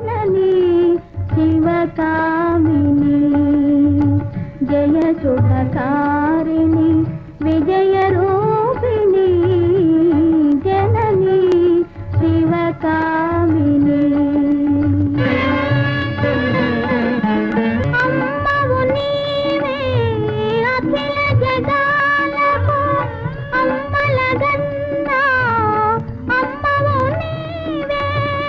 జననీ శివకామిని జయ శుభకారిణి విజయ రూపిణి జననీ శివకామిని అమ్మవు నీవే అఖిల జగాలకు అమ్మలగన్నా అమ్మవు నీవే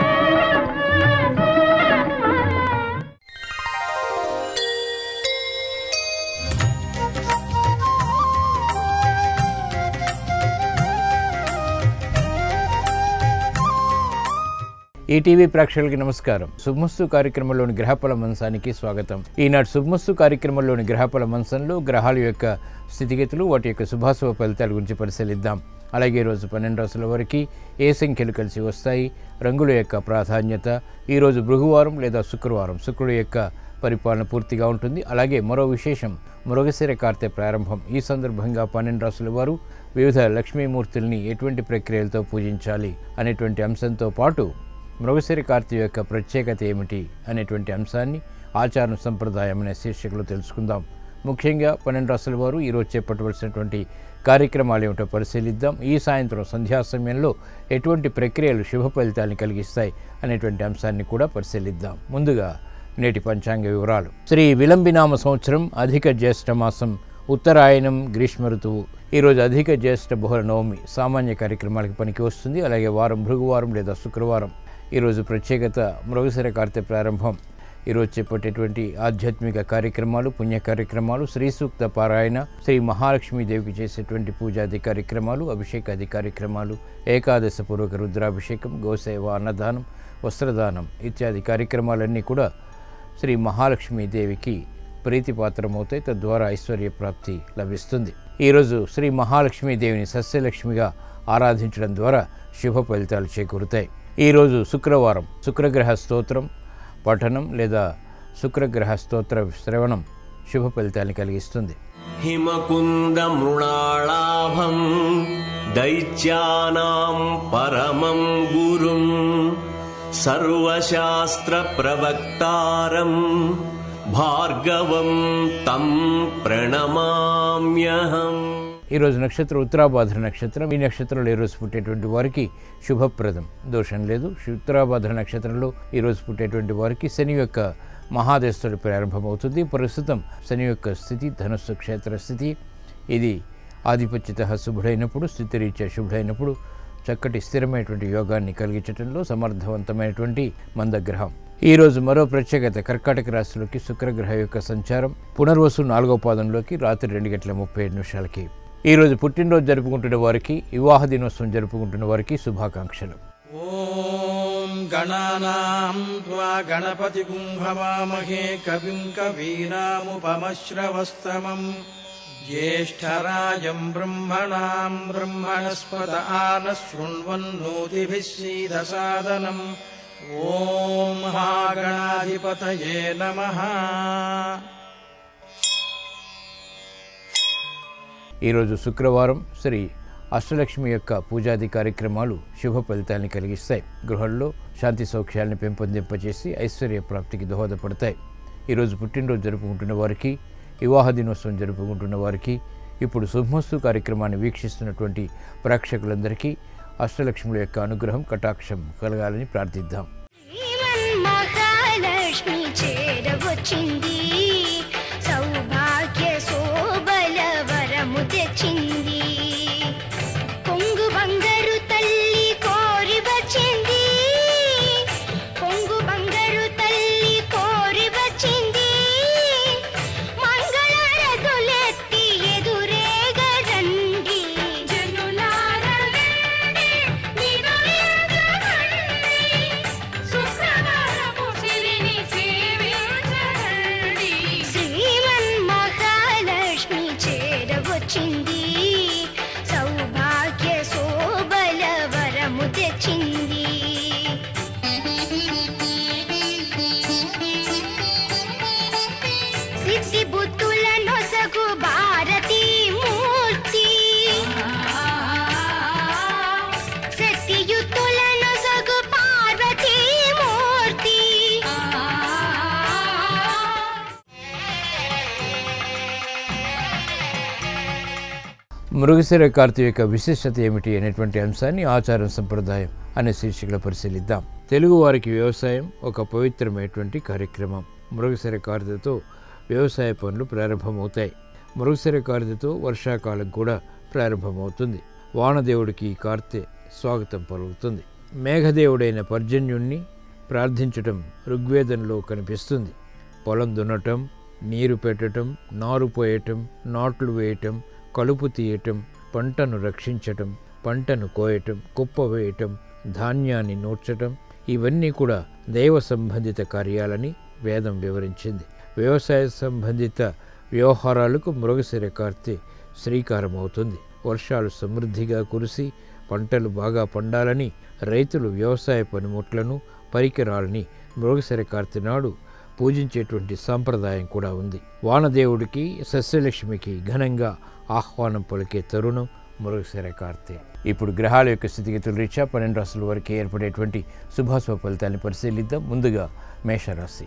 ఈటీవీ ప్రేక్షకులకి నమస్కారం శుభమస్తు కార్యక్రమంలోని గ్రహఫల మంచానికి స్వాగతం ఈనాటి శుభమస్తు కార్యక్రమంలోని గ్రహఫల మంచంలో గ్రహాల యొక్క స్థితిగతులు వాటి యొక్క శుభాశుభ ఫలితాల గురించి పరిశీలిద్దాం అలాగే ఈరోజు పన్నెండు రోజుల వరకు ఏ సంఖ్యలు కలిసి వస్తాయి రంగుల యొక్క ప్రాధాన్యత ఈరోజు భృగువారం లేదా శుక్రవారం శుక్రుడు యొక్క పరిపాలన పూర్తిగా ఉంటుంది అలాగే మరో విశేషం మృగశిర కార్తె ప్రారంభం ఈ సందర్భంగా పన్నెండు రాసుల వారు వివిధ లక్ష్మీమూర్తుల్ని ఎటువంటి ప్రక్రియలతో పూజించాలి అనేటువంటి అంశంతో పాటు మృగశిర కార్తె యొక్క ప్రత్యేకత ఏమిటి అనేటువంటి అంశాన్ని ఆచారం సంప్రదాయం అనే శీర్షికలో తెలుసుకుందాం ముఖ్యంగా పన్నెండు రాసుల వారు ఈరోజు చేపట్టవలసినటువంటి కార్యక్రమాలు ఏమిటో పరిశీలిద్దాం ఈ సాయంత్రం సంధ్యా సమయంలో ఎటువంటి ప్రక్రియలు శుభ ఫలితాన్ని కలిగిస్తాయి అనేటువంటి అంశాన్ని కూడా పరిశీలిద్దాం ముందుగా నేటి పంచాంగ వివరాలు శ్రీ విలంబినామ సంవత్సరం అధిక జ్యేష్ఠ మాసం ఉత్తరాయణం గ్రీష్మ ఋతువు ఈరోజు అధిక జ్యేష్ఠ బహుళ నవమి సామాన్య కార్యక్రమాలకు పనికి వస్తుంది అలాగే వారం భృగువారం లేదా శుక్రవారం ఈరోజు ప్రత్యేకత మృగశిర కార్తె ప్రారంభం ఈరోజు చేపట్టేటువంటి ఆధ్యాత్మిక కార్యక్రమాలు పుణ్య కార్యక్రమాలు శ్రీ సూక్త పారాయణ శ్రీ మహాలక్ష్మీదేవికి చేసేటువంటి పూజాది కార్యక్రమాలు అభిషేకాది కార్యక్రమాలు ఏకాదశ పూర్వక రుద్రాభిషేకం గోసేవ అన్నదానం వస్త్రదానం ఇత్యాది కార్యక్రమాలన్నీ కూడా శ్రీ మహాలక్ష్మీదేవికి ప్రీతిపాత్రమవుతాయి తద్వారా ఐశ్వర్య ప్రాప్తి లభిస్తుంది ఈరోజు శ్రీ మహాలక్ష్మీదేవిని సస్యలక్ష్మిగా ఆరాధించడం ద్వారా శుభ ఫలితాలు చేకూరుతాయి ఈరోజు శుక్రవారం శుక్రగ్రహ స్తోత్రం పఠనం లేదా శుక్రగ్రహ స్తోత్ర శ్రవణం శుభ ఫలితాన్ని కలిగిస్తుంది हिमकुन्दमृणालाभम् दैत्यानाम् परमम् गुरुम् सर्वशास्त्रप्रवक्तारम् भार्गवम् तम् प्रणमाम्यहम् ఈరోజు నక్షత్రం ఉత్తరాభాద్ర నక్షత్రం ఈ నక్షత్రంలో ఈరోజు పుట్టేటువంటి వారికి శుభప్రదం దోషం లేదు ఉత్తరాభాద్ర నక్షత్రంలో ఈరోజు పుట్టేటువంటి వారికి శని యొక్క మహాదశుడు ప్రారంభమవుతుంది ప్రస్తుతం శని యొక్క స్థితి ధనుస్సు క్షేత్ర స్థితి ఇది ఆధిపత్యత శుభుడైనప్పుడు స్థితిరీత్యా శుభుడైనప్పుడు చక్కటి స్థిరమైనటువంటి యోగాన్ని కలిగించడంలో సమర్థవంతమైనటువంటి మందగ్రహం ఈ రోజు మరో ప్రత్యేకత కర్కాటక రాశిలోకి శుక్రగ్రహ యొక్క సంచారం పునర్వసు నాలుగో పాదంలోకి రాత్రి రెండు గంటల ముప్పై ఏడు నిమిషాలకి ఈ రోజు పుట్టినరోజు జరుపుకుంటున్న వారికి వివాహ దినోత్సవం జరుపుకుంటున్న వారికి శుభాకాంక్షలు ॐ गणानां त्वा गणपतिगुं हवामहे कविं कवीनामुपमश्रवस्तमम् ज्येष्ठराजम् ब्रह्मणाम् ब्रह्मणस्पत आनः शृण्वन्नोतिभिः सीदसादनम् ॐ महागणाधिपतये नमः ఈరోజు శుక్రవారం శ్రీ అష్టలక్ష్మి యొక్క పూజాది కార్యక్రమాలు శుభ ఫలితాన్ని కలిగిస్తాయి గృహంలో శాంతి సౌఖ్యాలను పెంపొందింపచేసి ఐశ్వర్య ప్రాప్తికి దోహదపడతాయి ఈరోజు పుట్టినరోజు జరుపుకుంటున్న వారికి వివాహ దినోత్సవం జరుపుకుంటున్న వారికి ఇప్పుడు శుభమస్తు కార్యక్రమాన్ని వీక్షిస్తున్నటువంటి ప్రేక్షకులందరికీ అష్టలక్ష్ముల యొక్క అనుగ్రహం కటాక్షం కలగాలని ప్రార్థిద్దాం మహాలక్ష్మి చేరవచ్చింది సౌభాగ్య శోభల వరము తెచ్చింది కొంగు బంగారు తల్లి కోరి వచ్చింది కొంగు బంగారు తల్లి కోరి వచ్చింది మంగళరథులెత్తి ఎదురేగ రండి జనులారండి నిదురించకండి శుక్రవారపు సిరిని సేవించరండి మృగశిర కార్తీ యొక్క విశిష్టత ఏమిటి అనేటువంటి అంశాన్ని ఆచారం సంప్రదాయం అనే శీర్షికలో పరిశీలిద్దాం తెలుగు వారికి వ్యవసాయం ఒక పవిత్రమైనటువంటి కార్యక్రమం మృగశిర కార్తెతో వ్యవసాయ పనులు ప్రారంభమవుతాయి మృగశిర కార్తెతో వర్షాకాలం కూడా ప్రారంభమవుతుంది వానదేవుడికి ఈ కార్తె స్వాగతం పలుకుతుంది మేఘదేవుడైన పర్జన్యుణ్ణి ప్రార్థించటం ఋగ్వేదంలో కనిపిస్తుంది పొలం దున్నటం నీరు పెట్టటం నారు పోయటం నాట్లు వేయటం కలుపు తీయటం పంటను రక్షించటం పంటను కోయటం కుప్ప వేయటం ధాన్యాన్ని నూర్చటం ఇవన్నీ కూడా దైవ సంబంధిత కార్యాలని వేదం వివరించింది వ్యవసాయ సంబంధిత వ్యవహారాలకు మృగశిర కార్తె శ్రీకారం అవుతుంది వర్షాలు సమృద్ధిగా కురిసి పంటలు బాగా పండాలని రైతులు వ్యవసాయ పనిముట్లను పరికరాలని మృగశిర కార్తె నాడు పూజించేటువంటి సాంప్రదాయం కూడా ఉంది వానదేవుడికి సస్యలక్ష్మికి ఘనంగా ఆహ్వానం పలికే తరుణం మృగశిర కార్తె ఇప్పుడు గ్రహాల యొక్క స్థితిగతుల రీత్యా పన్నెండు రాసుల వరకు ఏర్పడేటువంటి శుభాశుభ ఫలితాన్ని పరిశీలిద్దాం ముందుగా మేషరాశి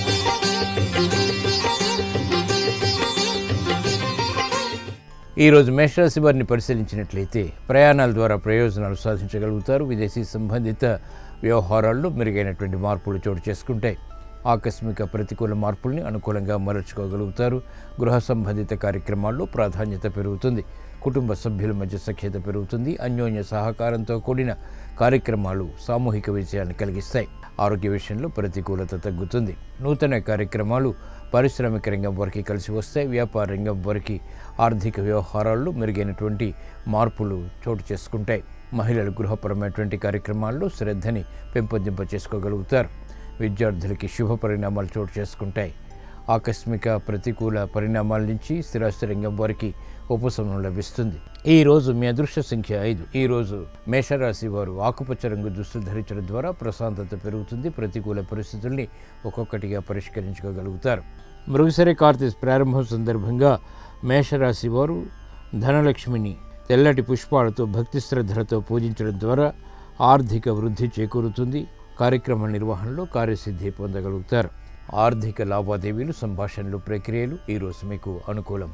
ఈరోజు మేషరాశి వారిని పరిశీలించినట్లయితే ప్రయాణాల ద్వారా ప్రయోజనాలు సాధించగలుగుతారు విదేశీ సంబంధిత వ్యవహారాల్లో మెరుగైనటువంటి మార్పులు చోటు చేసుకుంటాయి ఆకస్మిక ప్రతికూల మార్పుల్ని అనుకూలంగా మరల్చుకోగలుగుతారు గృహ సంబంధిత కార్యక్రమాల్లో ప్రాధాన్యత పెరుగుతుంది కుటుంబ సభ్యుల మధ్య సఖ్యత పెరుగుతుంది అన్యోన్య సహకారంతో కూడిన కార్యక్రమాలు సామూహిక విజయాన్ని కలిగిస్తాయి ఆరోగ్య విషయంలో ప్రతికూలత తగ్గుతుంది నూతన కార్యక్రమాలు పారిశ్రామిక రంగం వారికి కలిసి వస్తాయి వ్యాపార రంగం వారికి ఆర్థిక వ్యవహారాల్లో మెరుగైనటువంటి మార్పులు చోటు చేసుకుంటాయి మహిళలు గృహపరమైనటువంటి కార్యక్రమాల్లో శ్రద్ధని పెంపొందింప చేసుకోగలుగుతారు విద్యార్థులకి శుభ పరిణామాలు చోటు చేసుకుంటాయి ఆకస్మిక ప్రతికూల పరిణామాల నుంచి స్థిరాస్తి రంగం వారికి ఉపశమనం లభిస్తుంది ఈ రోజు మీ అదృష్ట సంఖ్య ఐదు ఈ రోజు మేషరాశి వారు ఆకుపచ్చ రంగు దుస్తులు ధరించడం ద్వారా ప్రశాంతత పెరుగుతుంది ప్రతికూల పరిస్థితుల్ని ఒక్కొక్కటిగా పరిష్కరించుకోగలుగుతారు మృగశిర కార్తీస్ ప్రారంభం సందర్భంగా మేషరాశి వారు ధనలక్ష్మిని తెల్లటి పుష్పాలతో భక్తి శ్రద్ధలతో పూజించడం ద్వారా ఆర్థిక వృద్ధి చేకూరుతుంది కార్యక్రమ నిర్వహణలో కార్యసిద్ధి పొందగలుగుతారు ఆర్థిక లావాదేవీలు సంభాషణలు ప్రక్రియలు ఈరోజు మీకు అనుకూలం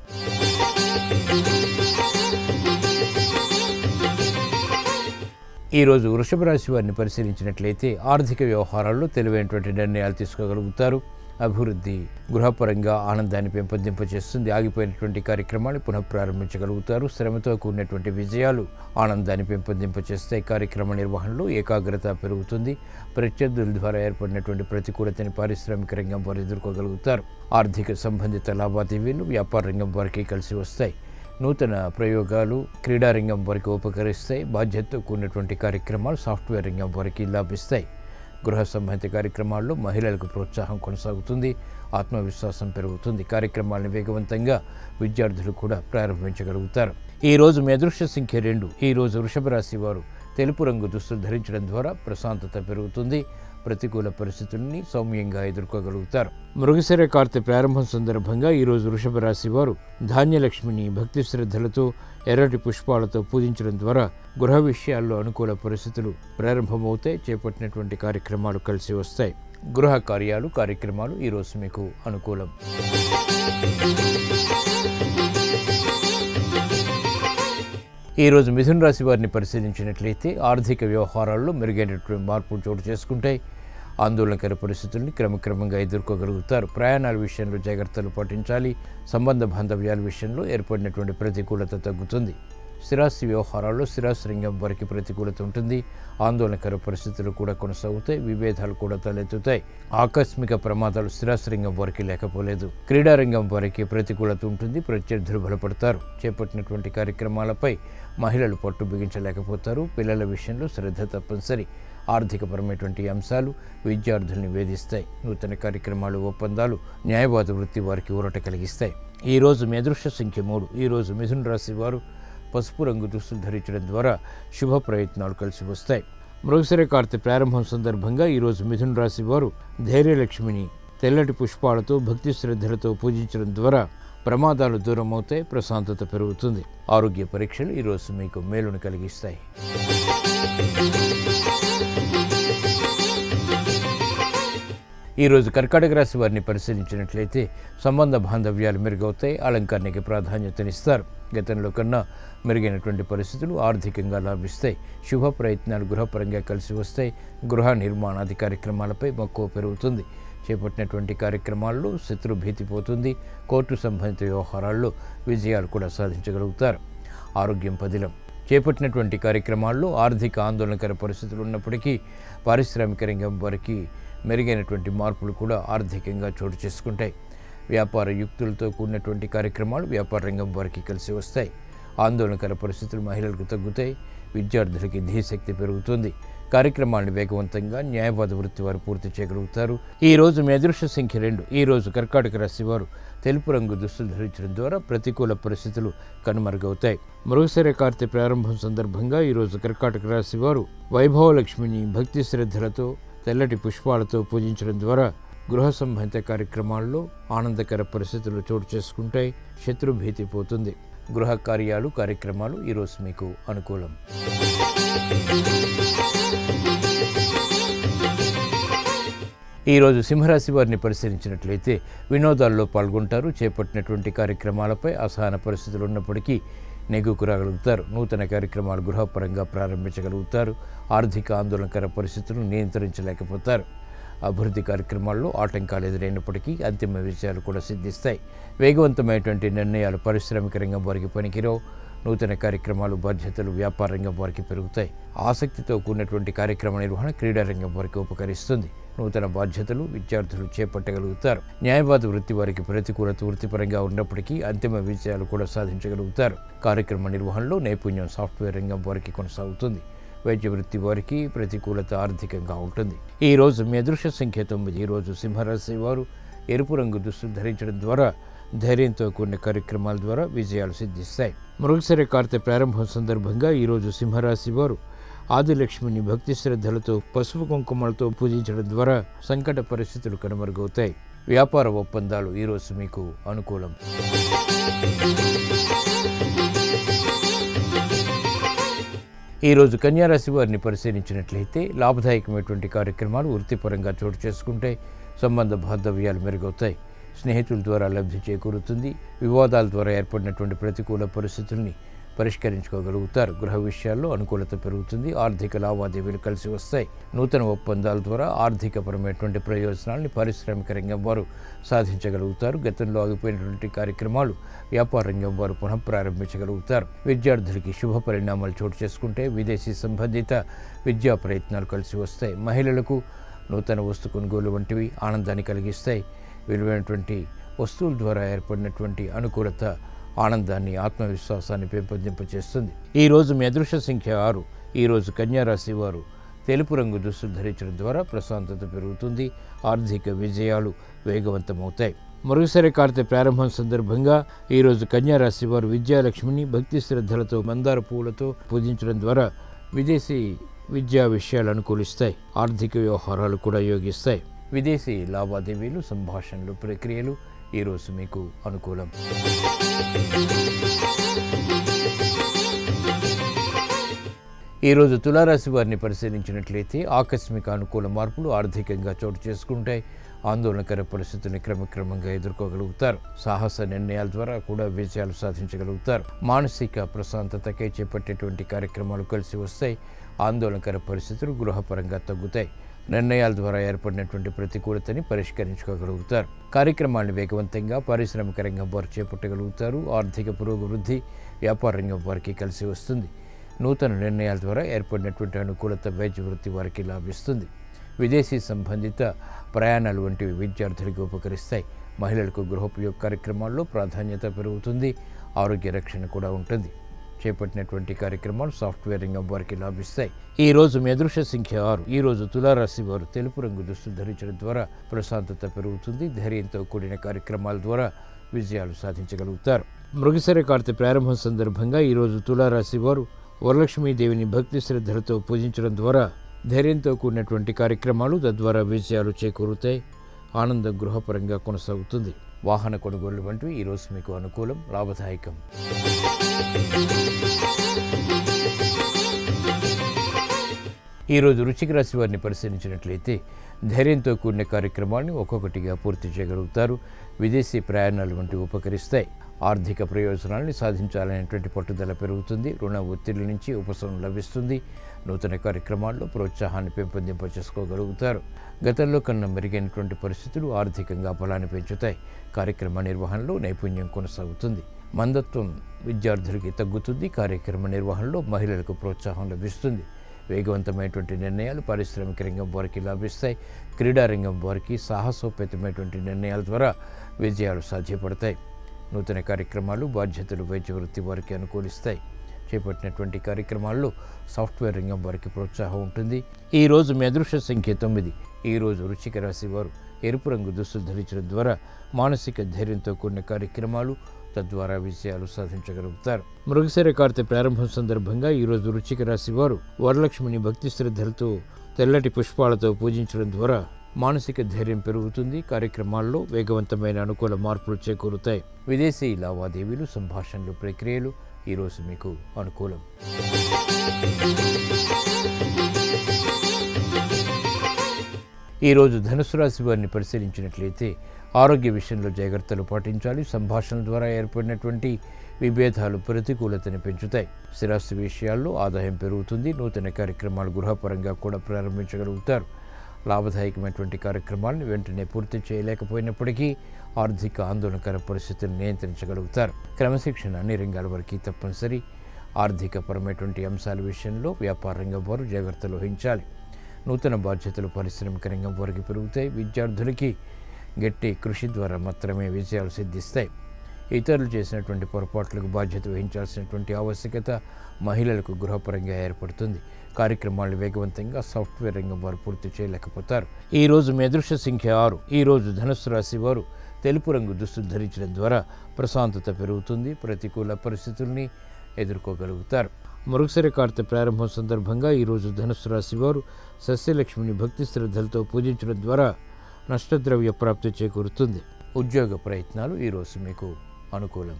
ఈరోజు వృషభ రాశి వారిని పరిశీలించినట్లయితే ఆర్థిక వ్యవహారాల్లో తెలివైనటువంటి నిర్ణయాలు తీసుకోగలుగుతారు అభివృద్ధి గృహపరంగా ఆనందాన్ని పెంపొందింపచేస్తుంది ఆగిపోయినటువంటి కార్యక్రమాలు పునఃప్రారంభించగలుగుతారు శ్రమతో కూడినటువంటి విజయాలు ఆనందాన్ని పెంపొందింపచేస్తాయి కార్యక్రమ నిర్వహణలో ఏకాగ్రత పెరుగుతుంది ప్రత్యర్థుల ద్వారా ఏర్పడినటువంటి ప్రతికూలతని పారిశ్రామిక రంగం వారు ఎదుర్కోగలుగుతారు ఆర్థిక సంబంధిత లావాదేవీలు వ్యాపార రంగం వారికి కలిసి వస్తాయి నూతన ప్రయోగాలు క్రీడారంగం వారికి ఉపకరిస్తాయి బాధ్యతతో కూడినటువంటి కార్యక్రమాలు సాఫ్ట్వేర్ రంగం వారికి లాభిస్తాయి గృహ సంబంధిత కార్యక్రమాల్లో మహిళలకు ప్రోత్సాహం కొనసాగుతుంది ఆత్మవిశ్వాసం పెరుగుతుంది కార్యక్రమాలను వేగవంతంగా విద్యార్థులు కూడా ప్రారంభించగలుగుతారు ఈ రోజు మీ అదృష్ట సంఖ్య రెండు ఈ రోజు వృషభ రాశి వారు తెలుపు రంగు దుస్తులు ధరించడం ద్వారా ప్రశాంతత పెరుగుతుంది ప్రతికూల పరిస్థితుల్ని సౌమ్యంగా ఎదుర్కోగలుగుతారు మృగశిర కార్తె ప్రారంభం సందర్భంగా ఈరోజు వృషభ రాశి వారు ధాన్యలక్ష్మిని భక్తి శ్రద్ధలతో ఎర్రటి పుష్పాలతో పూజించడం ద్వారా గృహ విషయాల్లో అనుకూల పరిస్థితులు ప్రారంభమవుతాయి చేపట్టినటువంటి కార్యక్రమాలు కలిసి వస్తాయి గృహ కార్యాలు కార్యక్రమాలు ఈరోజు మీకు అనుకూలం ఈరోజు మిథున రాశి వారిని పరిశీలించినట్లయితే ఆర్థిక వ్యవహారాల్లో మెరుగైనటువంటి మార్పులు చోటు చేసుకుంటాయి ఆందోళనకర పరిస్థితుల్ని క్రమక్రమంగా ఎదుర్కోగలుగుతారు ప్రయాణాల విషయంలో జాగ్రత్తలు పాటించాలి సంబంధ బాంధవ్యాల విషయంలో ఏర్పడినటువంటి ప్రతికూలత తగ్గుతుంది స్థిరాస్తి వ్యవహారాల్లో స్థిరాస్తి రంగం వారికి ప్రతికూలత ఉంటుంది ఆందోళనకర పరిస్థితులు కూడా కొనసాగుతాయి విభేదాలు కూడా తలెత్తుతాయి ఆకస్మిక ప్రమాదాలు స్థిరాస్తి రంగం వారికి లేకపోలేదు క్రీడారంగం వారికి ప్రతికూలత ఉంటుంది ప్రత్యర్థులు బలపడతారు చేపట్టినటువంటి కార్యక్రమాలపై మహిళలు పట్టు బిగించలేకపోతారు పిల్లల విషయంలో శ్రద్ధ తప్పనిసరి ఆర్థికపరమైనటువంటి అంశాలు విద్యార్థుల్ని వేధిస్తాయి నూతన కార్యక్రమాలు ఒప్పందాలు న్యాయవాద వృత్తి వారికి ఊరట కలిగిస్తాయి ఈ రోజు మీ అదృష్ట సంఖ్య మూడు ఈ రోజు మిథున రాశి వారు పసుపు రంగు దుస్తులు ధరించడం ద్వారా శుభ ప్రయత్నాలు కలిసి వస్తాయి మృగశిర కార్తె ప్రారంభం సందర్భంగా ఈరోజు మిథున రాశి వారు ధైర్యలక్ష్మిని తెల్లటి పుష్పాలతో భక్తి శ్రద్ధలతో పూజించడం ద్వారా ప్రమాదాలు దూరం అవుతాయి ప్రశాంతత పెరుగుతుంది ఆరోగ్య పరీక్షలు ఈరోజు మీకు మేలును కలిగిస్తాయి ఈరోజు కర్కాటక రాశి వారిని పరిశీలించినట్లయితే సంబంధ బాంధవ్యాలు మెరుగవుతాయి అలంకరణకి ప్రాధాన్యతనిస్తారు గతంలో కన్నా మెరుగైనటువంటి పరిస్థితులు ఆర్థికంగా లాభిస్తాయి శుభ ప్రయత్నాలు గృహపరంగా కలిసి వస్తాయి గృహ నిర్మాణాది కార్యక్రమాలపై మక్కువ పెరుగుతుంది చేపట్టినటువంటి కార్యక్రమాల్లో శత్రు భీతి పోతుంది కోర్టు సంబంధిత వ్యవహారాల్లో విజయాలు కూడా సాధించగలుగుతారు ఆరోగ్యం పదిలం చేపట్టినటువంటి కార్యక్రమాల్లో ఆర్థిక ఆందోళనకర పరిస్థితులు ఉన్నప్పటికీ పారిశ్రామిక రంగం వారికి మెరుగైనటువంటి మార్పులు కూడా ఆర్థికంగా చోటు చేసుకుంటాయి వ్యాపార యుక్తులతో కూడినటువంటి కార్యక్రమాలు వ్యాపార రంగం వారికి కలిసి వస్తాయి ఆందోళనకర పరిస్థితులు మహిళలకు తగ్గుతాయి విద్యార్థులకి ధీశక్తి పెరుగుతుంది కార్యక్రమాలను వేగవంతంగా న్యాయవాద వృత్తి వారు పూర్తి చేయగలుగుతారు ఈ రోజు మీ అదృష్ట సంఖ్య రెండు ఈ రోజు కర్కాటక రాశి వారు తెలుపు రంగు దుస్తులు ధరించడం ద్వారా ప్రతికూల పరిస్థితులు కనుమరుగవుతాయి మృగశిర కార్తె ప్రారంభం సందర్భంగా ఈ రోజు కర్కాటక రాశి వారు వైభవలక్ష్మిని భక్తి శ్రద్ధలతో తెల్లటి పుష్పాలతో పూజించడం ద్వారా గృహ సంబంధిత కార్యక్రమాల్లో ఆనందకర పరిస్థితులు చోటు చేసుకుంటాయి శత్రుభీతి పోతుంది గృహ కార్యాలు కార్యక్రమాలు ఈరోజు మీకు అనుకూలం ఈరోజు సింహరాశి వారిని పరిశీలించినట్లయితే వినోదాల్లో పాల్గొంటారు చేపట్టినటువంటి కార్యక్రమాలపై అసహన పరిస్థితులు ఉన్నప్పటికీ నెగ్గుకు రాగలుగుతారు నూతన కార్యక్రమాలు గృహపరంగా ప్రారంభించగలుగుతారు ఆర్థిక ఆందోళనకర పరిస్థితులను నియంత్రించలేకపోతారు అభివృద్ధి కార్యక్రమాల్లో ఆటంకాలు ఎదురైనప్పటికీ అంతిమ విజయాలు కూడా సిద్ధిస్తాయి వేగవంతమైనటువంటి నిర్ణయాలు పారిశ్రామిక రంగం వారికి పనికిరావు నూతన కార్యక్రమాలు బాధ్యతలు వ్యాపార రంగం వారికి పెరుగుతాయి ఆసక్తితో కూడినటువంటి కార్యక్రమ నిర్వహణ క్రీడా రంగం వారికి ఉపకరిస్తుంది నూతన బాధ్యతలు విద్యార్థులు చేపట్టగలుగుతారు న్యాయవాద వృత్తి వారికి ప్రతికూలత వృత్తిపరంగా ఉన్నప్పటికీ అంతిమ విజయాలు కూడా సాధించగలుగుతారు కార్యక్రమ నిర్వహణలో నైపుణ్యం సాఫ్ట్వేర్ రంగం వారికి కొనసాగుతుంది వైద్య వృత్తి వారికి ప్రతికూలత ఆర్థికంగా ఉంటుంది ఈ రోజు మీ అదృశ్య సంఖ్య తొమ్మిది ఈ రోజు సింహరాశి వారు ఎరుపు రంగు దుస్తులు ధరించడం ద్వారా ధైర్యంతో కూడిన కార్యక్రమాల ద్వారా విజయాలు సిద్ధిస్తాయి మృగశిర కార్తె ప్రారంభం సందర్భంగా ఈరోజు సింహరాశి వారు ఆదిలక్ష్మిని భక్తి శ్రద్ధలతో పసుపు కుంకుమలతో పూజించడం ద్వారా సంకట పరిస్థితులు కనుమరుగవుతాయి వ్యాపార ఒప్పందాలు ఈరోజు మీకు అనుకూలం ఈరోజు కన్యారాశి వారిని పరిశీలించినట్లయితే లాభదాయకమైనటువంటి కార్యక్రమాలు వృత్తిపరంగా చోటు చేసుకుంటే సంబంధ బాంధవ్యాలు మెరుగవుతాయి స్నేహితుల ద్వారా లబ్ధి చేకూరుతుంది వివాదాల ద్వారా ఏర్పడినటువంటి ప్రతికూల పరిస్థితుల్ని పరిష్కరించుకోగలుగుతారు గృహ విషయాల్లో అనుకూలత పెరుగుతుంది ఆర్థిక లావాదేవీలు కలిసి వస్తాయి నూతన ఒప్పందాల ద్వారా ఆర్థికపరమైనటువంటి ప్రయోజనాల్ని పారిశ్రామిక రంగం వారు సాధించగలుగుతారు గతంలో ఆగిపోయినటువంటి కార్యక్రమాలు వ్యాపార రంగం వారు పునఃప్రారంభించగలుగుతారు విద్యార్థులకి శుభ పరిణామాలు చోటు చేసుకుంటే విదేశీ సంబంధిత విద్యా ప్రయత్నాలు కలిసి వస్తాయి మహిళలకు నూతన వస్తు కొనుగోలు వంటివి ఆనందాన్ని కలిగిస్తాయి విలువైనటువంటి వస్తువుల ద్వారా ఏర్పడినటువంటి అనుకూలత ఆనందాన్ని ఆత్మవిశ్వాసాన్ని పెంపొందింపచేస్తుంది ఈ రోజు మీ అదృశ్య సంఖ్య ఆరు ఈ రోజు కన్యారాశి వారు తెలుపు రంగు దుస్తులు ధరించడం ద్వారా ప్రశాంతత పెరుగుతుంది ఆర్థిక విజయాలు వేగవంతమవుతాయి మరుగసరి కార్తె ప్రారంభం సందర్భంగా ఈరోజు కన్యారాశి వారు విద్యాలక్ష్మిని భక్తి శ్రద్ధలతో మందార పువ్వులతో పూజించడం ద్వారా విదేశీ విద్యా విషయాలు అనుకూలిస్తాయి ఆర్థిక వ్యవహారాలు కూడా యోగిస్తాయి విదేశీ లావాదేవీలు సంభాషణలు ప్రక్రియలు ఈరోజు మీకు అనుకూలం ఈరోజు తులారాశి వారిని పరిశీలించినట్లయితే ఆకస్మిక అనుకూల మార్పులు ఆర్థికంగా చోటు చేసుకుంటాయి ఆందోళనకర పరిస్థితుల్ని క్రమక్రమంగా ఎదుర్కోగలుగుతారు సాహస నిర్ణయాల ద్వారా కూడా విజయాలు సాధించగలుగుతారు మానసిక ప్రశాంతతకై చేపట్టేటువంటి కార్యక్రమాలు కలిసి వస్తాయి ఆందోళనకర పరిస్థితులు గృహపరంగా తగ్గుతాయి నిర్ణయాల ద్వారా ఏర్పడినటువంటి ప్రతికూలతని పరిష్కరించుకోగలుగుతారు కార్యక్రమాలను వేగవంతంగా పారిశ్రామిక రంగం వారు చేపట్టగలుగుతారు ఆర్థిక పురోభివృద్ధి వ్యాపార రంగం వారికి కలిసి వస్తుంది నూతన నిర్ణయాల ద్వారా ఏర్పడినటువంటి అనుకూలత వైద్య వృత్తి వారికి లాభిస్తుంది విదేశీ సంబంధిత ప్రయాణాలు వంటివి విద్యార్థులకు ఉపకరిస్తాయి మహిళలకు గృహోపయోగ కార్యక్రమాల్లో ప్రాధాన్యత పెరుగుతుంది ఆరోగ్య రక్షణ కూడా ఉంటుంది చేపట్టినటువంటి కార్యక్రమాలు సాఫ్ట్వేర్ రంగం వారికి లాభిస్తాయి ఈ రోజు మీ అదృశ్య సంఖ్య ఆరు ఈ రోజు తులారాశి వారు తెలుపు రంగు దుస్తులు ధరించడం ద్వారా ప్రశాంతత పెరుగుతుంది ధైర్యంతో కూడిన కార్యక్రమాల ద్వారా విజయాలు సాధించగలుగుతారు మృగశిర కార్తె ప్రారంభం సందర్భంగా ఈరోజు తులారాశి వారు వరలక్ష్మీదేవిని భక్తి శ్రద్ధలతో పూజించడం ద్వారా ధైర్యంతో కూడినటువంటి కార్యక్రమాలు తద్వారా విజయాలు చేకూరుతాయి ఆనందం గృహపరంగా కొనసాగుతుంది వాహన కొనుగోలు వంటివి ఈరోజు మీకు అనుకూలం లాభదాయకం ఈరోజు రుచిక రాశి వారిని పరిశీలించినట్లయితే ధైర్యంతో కూడిన కార్యక్రమాన్ని ఒక్కొక్కటిగా పూర్తి చేయగలుగుతారు విదేశీ ప్రయాణాలు వంటివి ఉపకరిస్తాయి ఆర్థిక ప్రయోజనాల్ని సాధించాలనేటువంటి పట్టుదల పెరుగుతుంది రుణ ఒత్తిడి నుంచి ఉపశమనం లభిస్తుంది నూతన కార్యక్రమాల్లో ప్రోత్సాహాన్ని పెంపొందింప చేసుకోగలుగుతారు గతంలో కన్నా మెరుగైనటువంటి పరిస్థితులు ఆర్థికంగా బలాన్ని పెంచుతాయి కార్యక్రమ నిర్వహణలో నైపుణ్యం కొనసాగుతుంది మందత్వం విద్యార్థులకి తగ్గుతుంది కార్యక్రమ నిర్వహణలో మహిళలకు ప్రోత్సాహం లభిస్తుంది వేగవంతమైనటువంటి నిర్ణయాలు పారిశ్రామిక రంగం వారికి లభిస్తాయి క్రీడా రంగం వారికి సాహసోపేతమైనటువంటి నిర్ణయాల ద్వారా విజయాలు సాధ్యపడతాయి నూతన కార్యక్రమాలు బాధ్యతలు వైద్య వృత్తి వారికి అనుకూలిస్తాయి చేపట్టినటువంటి కార్యక్రమాల్లో సాఫ్ట్వేర్ రంగం వారికి ప్రోత్సాహం ఉంటుంది ఈ రోజు మీ అదృష్ట సంఖ్య తొమ్మిది ఈ రోజు రుచిక రాశి వారు ఎరుపు రంగు దుస్తులు ధరించడం ద్వారా మానసిక ధైర్యంతో కూడిన కార్యక్రమాలు తద్వారా విజయాలు సాధించగలుగుతారు మృగశిర కార్తె ప్రారంభం సందర్భంగా ఈరోజు రుచిక రాశి వారు వరలక్ష్మిని భక్తి శ్రద్ధలతో తెల్లటి పుష్పాలతో పూజించడం ద్వారా మానసిక ధైర్యం పెరుగుతుంది కార్యక్రమాల్లో వేగవంతమైన అనుకూల మార్పులు చేకూరుతాయి విదేశీ లావాదేవీలు సంభాషణలు ప్రక్రియలు ఈరోజు మీకు అనుకూలం ఈరోజు ధనుసు రాశి వారిని పరిశీలించినట్లయితే ఆరోగ్య విషయంలో జాగ్రత్తలు పాటించాలి సంభాషణ ద్వారా ఏర్పడినటువంటి విభేదాలు ప్రతికూలతని పెంచుతాయి స్థిరాస్తి విషయాల్లో ఆదాయం పెరుగుతుంది నూతన కార్యక్రమాలు గృహపరంగా కూడా ప్రారంభించగలుగుతారు లాభదాయకమైనటువంటి కార్యక్రమాలను వెంటనే పూర్తి చేయలేకపోయినప్పటికీ ఆర్థిక ఆందోళనకర పరిస్థితులను నియంత్రించగలుగుతారు క్రమశిక్షణ అన్ని రంగాల వరకు తప్పనిసరి ఆర్థిక పరమైనటువంటి అంశాల విషయంలో వ్యాపార రంగం వారు జాగ్రత్తలు వహించాలి నూతన బాధ్యతలు పారిశ్రామిక రంగం వారికి పెరుగుతాయి విద్యార్థులకి గట్టి కృషి ద్వారా మాత్రమే విజయాలు సిద్ధిస్తాయి ఇతరులు చేసినటువంటి పొరపాట్లకు బాధ్యత వహించాల్సినటువంటి ఆవశ్యకత మహిళలకు గృహపరంగా ఏర్పడుతుంది కార్యక్రమాలు వేగవంతంగా సాఫ్ట్వేర్ రంగం వారు పూర్తి చేయలేకపోతారు ఈ రోజు మీ అదృష్ట సంఖ్య ఆరు ఈ రోజు ధనుస్సు రాశి వారు తెలుపు రంగు దుస్తులు ధరించడం ద్వారా ప్రశాంతత పెరుగుతుంది ప్రతికూల పరిస్థితుల్ని ఎదుర్కోగలుగుతారు మరుగసరి కార్తె ప్రారంభం సందర్భంగా ఈరోజు ధనుస్సు రాశి వారు సస్యలక్ష్మిని భక్తి శ్రద్ధలతో పూజించడం ద్వారా నష్టద్రవ్య ప్రాప్తి చేకూరుతుంది ఉద్యోగ ప్రయత్నాలు ఈరోజు మీకు అనుకూలం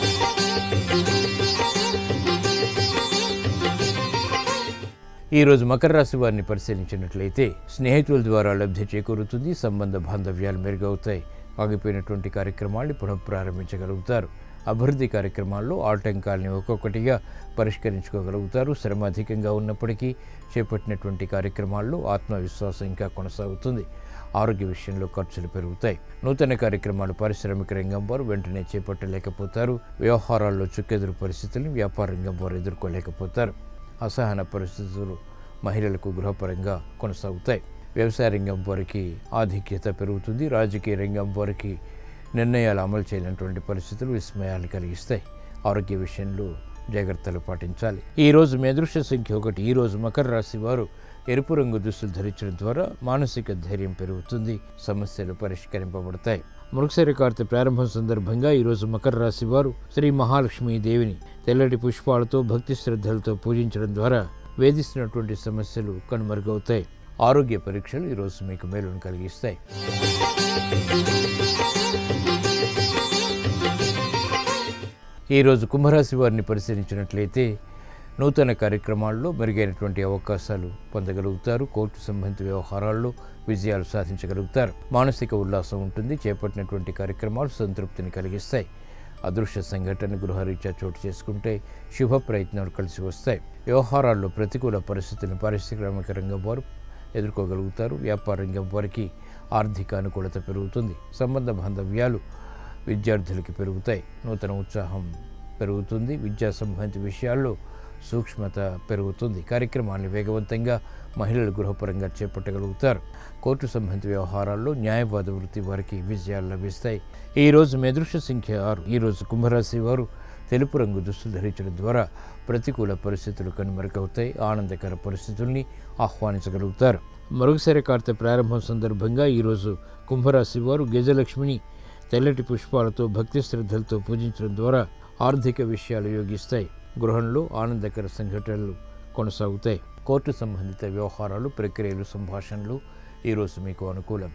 ఈరోజు మకర రాశి వారిని పరిశీలించినట్లయితే స్నేహితుల ద్వారా లబ్ధి చేకూరుతుంది సంబంధ బాంధవ్యాలు మెరుగవుతాయి ఆగిపోయినటువంటి కార్యక్రమాల్ని పునఃప్రారంభించగలుగుతారు అభివృద్ధి కార్యక్రమాల్లో ఆటంకాల్ని ఒక్కొక్కటిగా పరిష్కరించుకోగలుగుతారు శ్రమ అధికంగా ఉన్నప్పటికీ చేపట్టినటువంటి కార్యక్రమాల్లో ఆత్మవిశ్వాసం ఇంకా కొనసాగుతుంది ఆరోగ్య విషయంలో ఖర్చులు పెరుగుతాయి నూతన కార్యక్రమాలు పారిశ్రామిక రంగం వారు వెంటనే చేపట్టలేకపోతారు వ్యవహారాల్లో చుక్కెదురు పరిస్థితులను వ్యాపార రంగం వారు ఎదుర్కోలేకపోతారు అసహన పరిస్థితులు మహిళలకు గృహపరంగా కొనసాగుతాయి వ్యవసాయ రంగం వారికి ఆధిక్యత పెరుగుతుంది రాజకీయ రంగం వారికి నిర్ణయాలు అమలు చేయనటువంటి పరిస్థితులు విస్మయాలు కలిగిస్తాయి ఆరోగ్య విషయంలో జాగ్రత్తలు పాటించాలి ఈ రోజు మీ అదృష్ట సంఖ్య ఒకటి ఈ రోజు మకర రాశి వారు ఎరుపు రంగు దుస్తులు ధరించడం ద్వారా మానసిక ధైర్యం పెరుగుతుంది సమస్యలు పరిష్కరింపబడతాయి మృగశిర కార్తె ప్రారంభం సందర్భంగా ఈరోజు మకర రాశి వారు శ్రీ మహాలక్ష్మి దేవిని తెల్లటి పుష్పాలతో భక్తి శ్రద్ధలతో పూజించడం ద్వారా వేధిస్తున్నటువంటి సమస్యలు కనుమరుగవుతాయి ఆరోగ్య పరీక్షలు ఈరోజు మీకు మేలును కలిగిస్తాయి ఈరోజు కుంభరాశి వారిని పరిశీలించినట్లయితే నూతన కార్యక్రమాల్లో మెరుగైనటువంటి అవకాశాలు పొందగలుగుతారు కోర్టు సంబంధిత వ్యవహారాల్లో విజయాలు సాధించగలుగుతారు మానసిక ఉల్లాసం ఉంటుంది చేపట్టినటువంటి కార్యక్రమాలు సంతృప్తిని కలిగిస్తాయి అదృశ్య సంఘటన గృహరీత్యా చోటు చేసుకుంటే శుభ ప్రయత్నాలు కలిసి వస్తాయి వ్యవహారాల్లో ప్రతికూల పరిస్థితులను పారిశ్రామిక రంగం వారు ఎదుర్కోగలుగుతారు వ్యాపార రంగం వారికి ఆర్థిక అనుకూలత పెరుగుతుంది సంబంధ బాంధవ్యాలు విద్యార్థులకి పెరుగుతాయి నూతన ఉత్సాహం పెరుగుతుంది విద్యా సంబంధిత విషయాల్లో సూక్ష్మత పెరుగుతుంది కార్యక్రమాన్ని వేగవంతంగా మహిళలు గృహపరంగా చేపట్టగలుగుతారు కోర్టు సంబంధిత వ్యవహారాల్లో న్యాయవాద వృత్తి వారికి విజయాలు లభిస్తాయి ఈ రోజు మీ అదృష్ట సంఖ్య ఆరు ఈ రోజు కుంభరాశి వారు తెలుపు రంగు దుస్తులు ధరించడం ద్వారా ప్రతికూల పరిస్థితులు కనుమరుగవుతాయి ఆనందకర పరిస్థితుల్ని ఆహ్వానించగలుగుతారు మరుగసరి కార్తె ప్రారంభం సందర్భంగా ఈరోజు కుంభరాశి వారు గజలక్ష్మిని తెల్లటి పుష్పాలతో భక్తి శ్రద్ధలతో పూజించడం ద్వారా ఆర్థిక విషయాలు యోగిస్తాయి గృహంలో ఆనందకర సంఘటనలు కొనసాగుతాయి కోర్టు సంబంధిత వ్యవహారాలు ప్రక్రియలు సంభాషణలు ఈరోజు మీకు అనుకూలం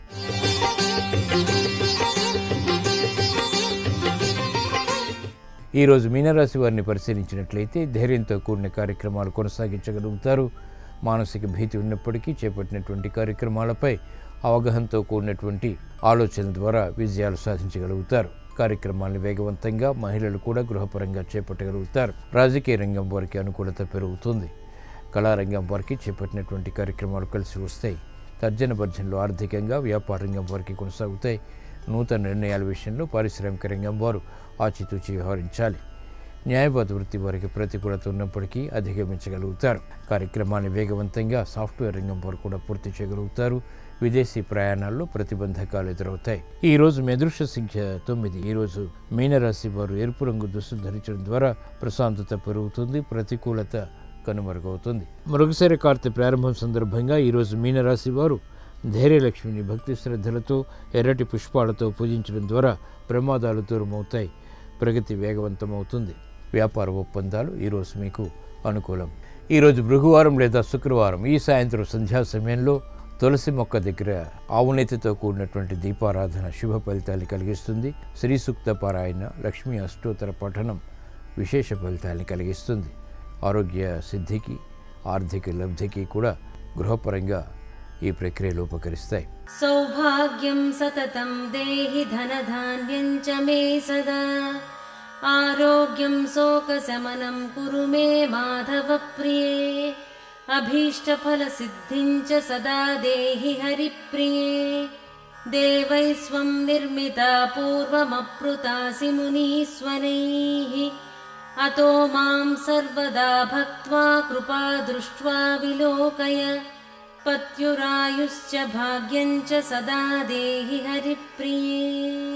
ఈరోజు మీనరాశి వారిని పరిశీలించినట్లయితే ధైర్యంతో కూడిన కార్యక్రమాలు కొనసాగించగలుగుతారు మానసిక భీతి ఉన్నప్పటికీ చేపట్టినటువంటి కార్యక్రమాలపై అవగాహనతో కూడినటువంటి ఆలోచన ద్వారా విజయాలు సాధించగలుగుతారు కార్యక్రమాలను వేగవంతంగా మహిళలు కూడా గృహపరంగా చేపట్టగలుగుతారు రాజకీయ రంగం వారికి అనుకూలత పెరుగుతుంది కళారంగం వారికి చేపట్టినటువంటి కార్యక్రమాలు కలిసి వస్తాయి తర్జన భర్జనలు ఆర్థికంగా వ్యాపార రంగం వారికి కొనసాగుతాయి నూతన నిర్ణయాల విషయంలో పారిశ్రామిక రంగం వారు ఆచితూచి వ్యవహరించాలి న్యాయవాద వృత్తి వారికి ప్రతికూలత ఉన్నప్పటికీ అధిగమించగలుగుతారు కార్యక్రమాన్ని వేగవంతంగా సాఫ్ట్వేర్ రంగం వారు కూడా పూర్తి చేయగలుగుతారు విదేశీ ప్రయాణాల్లో ప్రతిబంధకాలు ఎదురవుతాయి ఈ రోజు మెదృష సంఖ్య తొమ్మిది ఈ రోజు మీనరాశి వారు ఎరుపు రంగు దుస్తులు ధరించడం ద్వారా ప్రశాంతత పెరుగుతుంది ప్రతికూలత కనుమరుగవుతుంది మృగశిర కార్తె ప్రారంభం సందర్భంగా ఈరోజు మీనరాశి వారు ధైర్యలక్ష్మిని భక్తి శ్రద్ధలతో ఎర్రటి పుష్పాలతో పూజించడం ద్వారా ప్రమాదాలు దూరమవుతాయి ప్రగతి వేగవంతమవుతుంది వ్యాపార ఒప్పందాలు ఈరోజు మీకు అనుకూలం ఈరోజు భృగువారం లేదా శుక్రవారం ఈ సాయంత్రం సంధ్యా సమయంలో తులసి మొక్క దగ్గర ఆవునేతితో కూడినటువంటి దీపారాధన శుభ ఫలితాన్ని కలిగిస్తుంది శ్రీ సూక్త పారాయణ లక్ష్మీ అష్టోత్తర పఠనం విశేష ఫలితాన్ని కలిగిస్తుంది ఆరోగ్య సిద్ధికి ఆర్థిక లబ్ధికి కూడా గృహపరంగా ఈ ప్రక్రియలు ఉపకరిస్తాయి सौभाग्यं सततं देहि धनधान्यं च मे सदा आरोग्यं शोकशमनं कुरु मे माधवप्रिये अभीष्टफलसिद्धिं च सदा देहि हरिप्रिये देवैः स्वं निर्मिता पूर्वमप्लुतासि मुनीश्वरैः अतो मां सर्वदा भक्त्वा कृपा दृष्ट्वा विलोकय पत्युरायुश्च भाग्यं च सदा देहि हरिप्रिये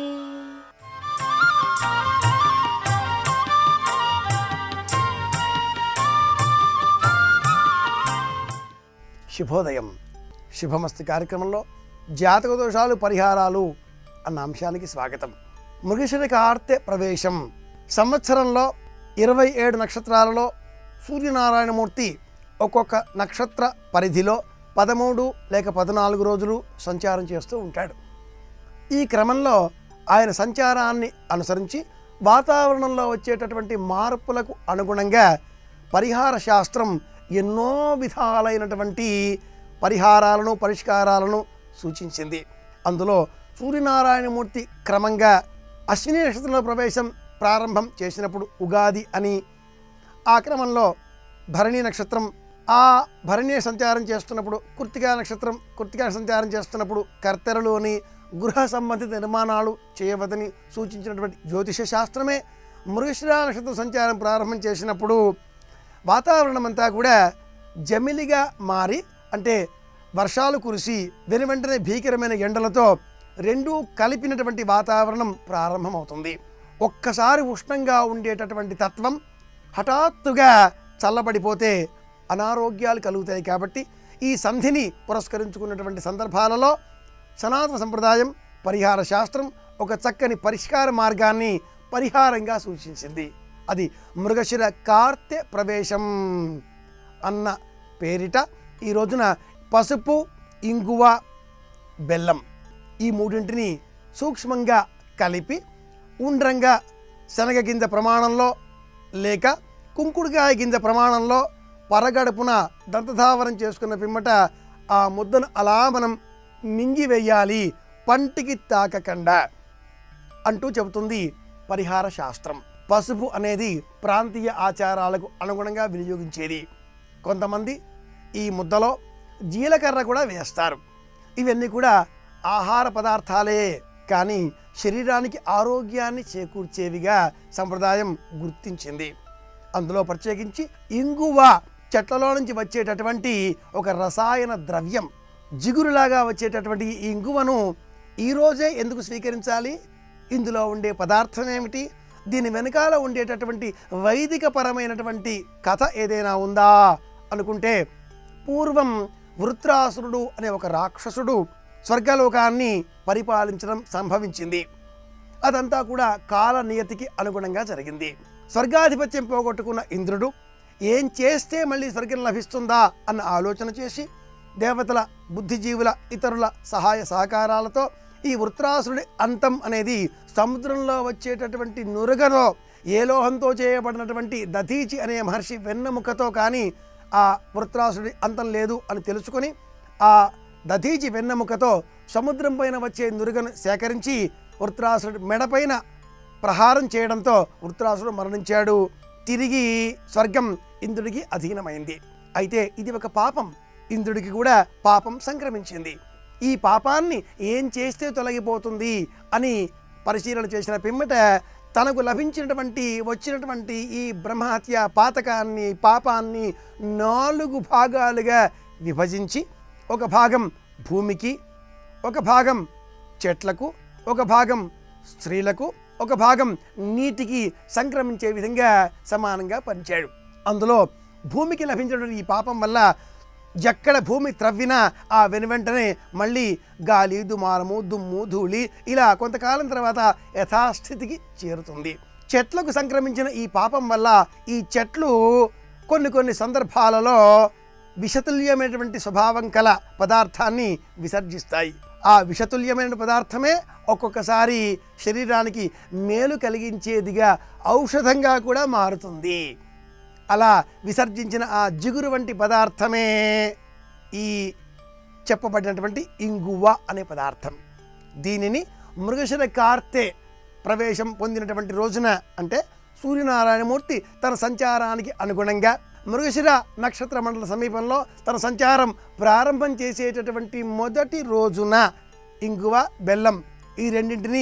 శుభోదయం శుభమస్తి కార్యక్రమంలో జాతక దోషాలు పరిహారాలు అన్న అంశానికి స్వాగతం మృగశిర కార్తె ప్రవేశం సంవత్సరంలో ఇరవై ఏడు నక్షత్రాలలో సూర్యనారాయణమూర్తి ఒక్కొక్క నక్షత్ర పరిధిలో పదమూడు లేక పద్నాలుగు రోజులు సంచారం చేస్తూ ఉంటాడు ఈ క్రమంలో ఆయన సంచారాన్ని అనుసరించి వాతావరణంలో వచ్చేటటువంటి మార్పులకు అనుగుణంగా పరిహార శాస్త్రం ఎన్నో విధాలైనటువంటి పరిహారాలను పరిష్కారాలను సూచించింది అందులో సూర్యనారాయణమూర్తి క్రమంగా అశ్విని నక్షత్రంలో ప్రవేశం ప్రారంభం చేసినప్పుడు ఉగాది అని ఆ క్రమంలో భరణి నక్షత్రం ఆ భరణి సంచారం చేస్తున్నప్పుడు కృత్తికా నక్షత్రం కృత్తికా సంచారం చేస్తున్నప్పుడు కర్తెరలు అని గృహ సంబంధిత నిర్మాణాలు చేయవద్దని సూచించినటువంటి జ్యోతిష శాస్త్రమే మృగశిరా నక్షత్రం సంచారం ప్రారంభం చేసినప్పుడు వాతావరణం అంతా కూడా జమిలిగా మారి అంటే వర్షాలు కురిసి వెను వెంటనే భీకరమైన ఎండలతో రెండూ కలిపినటువంటి వాతావరణం ప్రారంభమవుతుంది ఒక్కసారి ఉష్ణంగా ఉండేటటువంటి తత్వం హఠాత్తుగా చల్లబడిపోతే అనారోగ్యాలు కలుగుతాయి కాబట్టి ఈ సంధిని పురస్కరించుకున్నటువంటి సందర్భాలలో సనాతన సంప్రదాయం పరిహార శాస్త్రం ఒక చక్కని పరిష్కార మార్గాన్ని పరిహారంగా సూచించింది అది మృగశిర కార్తె ప్రవేశం అన్న పేరిట ఈ రోజున పసుపు ఇంగువ బెల్లం ఈ మూడింటిని సూక్ష్మంగా కలిపి ఉండ్రంగా శనగ గింజ ప్రమాణంలో లేక కుంకుడుకాయ గింజ ప్రమాణంలో పరగడుపున దంతధావరం చేసుకున్న పిమ్మట ఆ ముద్దను అలా మనం మింగివేయాలి పంటికి తాకకుండా అంటూ చెబుతుంది పరిహార శాస్త్రం పసుపు అనేది ప్రాంతీయ ఆచారాలకు అనుగుణంగా వినియోగించేది కొంతమంది ఈ ముద్దలో జీలకర్ర కూడా వేస్తారు ఇవన్నీ కూడా ఆహార పదార్థాలే కానీ శరీరానికి ఆరోగ్యాన్ని చేకూర్చేవిగా సంప్రదాయం గుర్తించింది అందులో ప్రత్యేకించి ఇంగువ చెట్లలో నుంచి వచ్చేటటువంటి ఒక రసాయన ద్రవ్యం జిగురులాగా వచ్చేటటువంటి ఈ ఇంగువను ఈరోజే ఎందుకు స్వీకరించాలి ఇందులో ఉండే పదార్థం ఏమిటి దీని వెనకాల ఉండేటటువంటి వైదిక పరమైనటువంటి కథ ఏదైనా ఉందా అనుకుంటే పూర్వం వృత్రాసురుడు అనే ఒక రాక్షసుడు స్వర్గలోకాన్ని పరిపాలించడం సంభవించింది అదంతా కూడా కాల నియతికి అనుగుణంగా జరిగింది స్వర్గాధిపత్యం పోగొట్టుకున్న ఇంద్రుడు ఏం చేస్తే మళ్ళీ స్వర్గం లభిస్తుందా అన్న ఆలోచన చేసి దేవతల బుద్ధిజీవుల ఇతరుల సహాయ సహకారాలతో ఈ వృత్రాసురుడి అంతం అనేది సముద్రంలో వచ్చేటటువంటి నురగలో ఏ లోహంతో చేయబడినటువంటి దధీచి అనే మహర్షి వెన్నెముకతో కానీ ఆ వృత్రాసుడి అంతం లేదు అని తెలుసుకొని ఆ దధీచి వెన్నెముకతో సముద్రం పైన వచ్చే నురుగను సేకరించి వృత్రాసుడి మెడపైన ప్రహారం చేయడంతో వృత్రాసుడు మరణించాడు తిరిగి స్వర్గం ఇంద్రుడికి అధీనమైంది అయితే ఇది ఒక పాపం ఇంద్రుడికి కూడా పాపం సంక్రమించింది ఈ పాపాన్ని ఏం చేస్తే తొలగిపోతుంది అని పరిశీలన చేసిన పిమ్మట తనకు లభించినటువంటి వచ్చినటువంటి ఈ బ్రహ్మహత్య పాతకాన్ని పాపాన్ని నాలుగు భాగాలుగా విభజించి ఒక భాగం భూమికి ఒక భాగం చెట్లకు ఒక భాగం స్త్రీలకు ఒక భాగం నీటికి సంక్రమించే విధంగా సమానంగా పంచాడు అందులో భూమికి లభించినటువంటి ఈ పాపం వల్ల ఎక్కడ భూమి త్రవ్వినా ఆ వెనువెంటనే మళ్ళీ గాలి దుమారము దుమ్ము ధూళి ఇలా కొంతకాలం తర్వాత యథాస్థితికి చేరుతుంది చెట్లకు సంక్రమించిన ఈ పాపం వల్ల ఈ చెట్లు కొన్ని కొన్ని సందర్భాలలో విషతుల్యమైనటువంటి స్వభావం కల పదార్థాన్ని విసర్జిస్తాయి ఆ విషతుల్యమైన పదార్థమే ఒక్కొక్కసారి శరీరానికి మేలు కలిగించేదిగా ఔషధంగా కూడా మారుతుంది అలా విసర్జించిన ఆ జిగురు వంటి పదార్థమే ఈ చెప్పబడినటువంటి ఇంగువ అనే పదార్థం దీనిని మృగశిర కార్తె ప్రవేశం పొందినటువంటి రోజున అంటే సూర్యనారాయణమూర్తి తన సంచారానికి అనుగుణంగా మృగశిర నక్షత్ర మండల సమీపంలో తన సంచారం ప్రారంభం చేసేటటువంటి మొదటి రోజున ఇంగువ బెల్లం ఈ రెండింటిని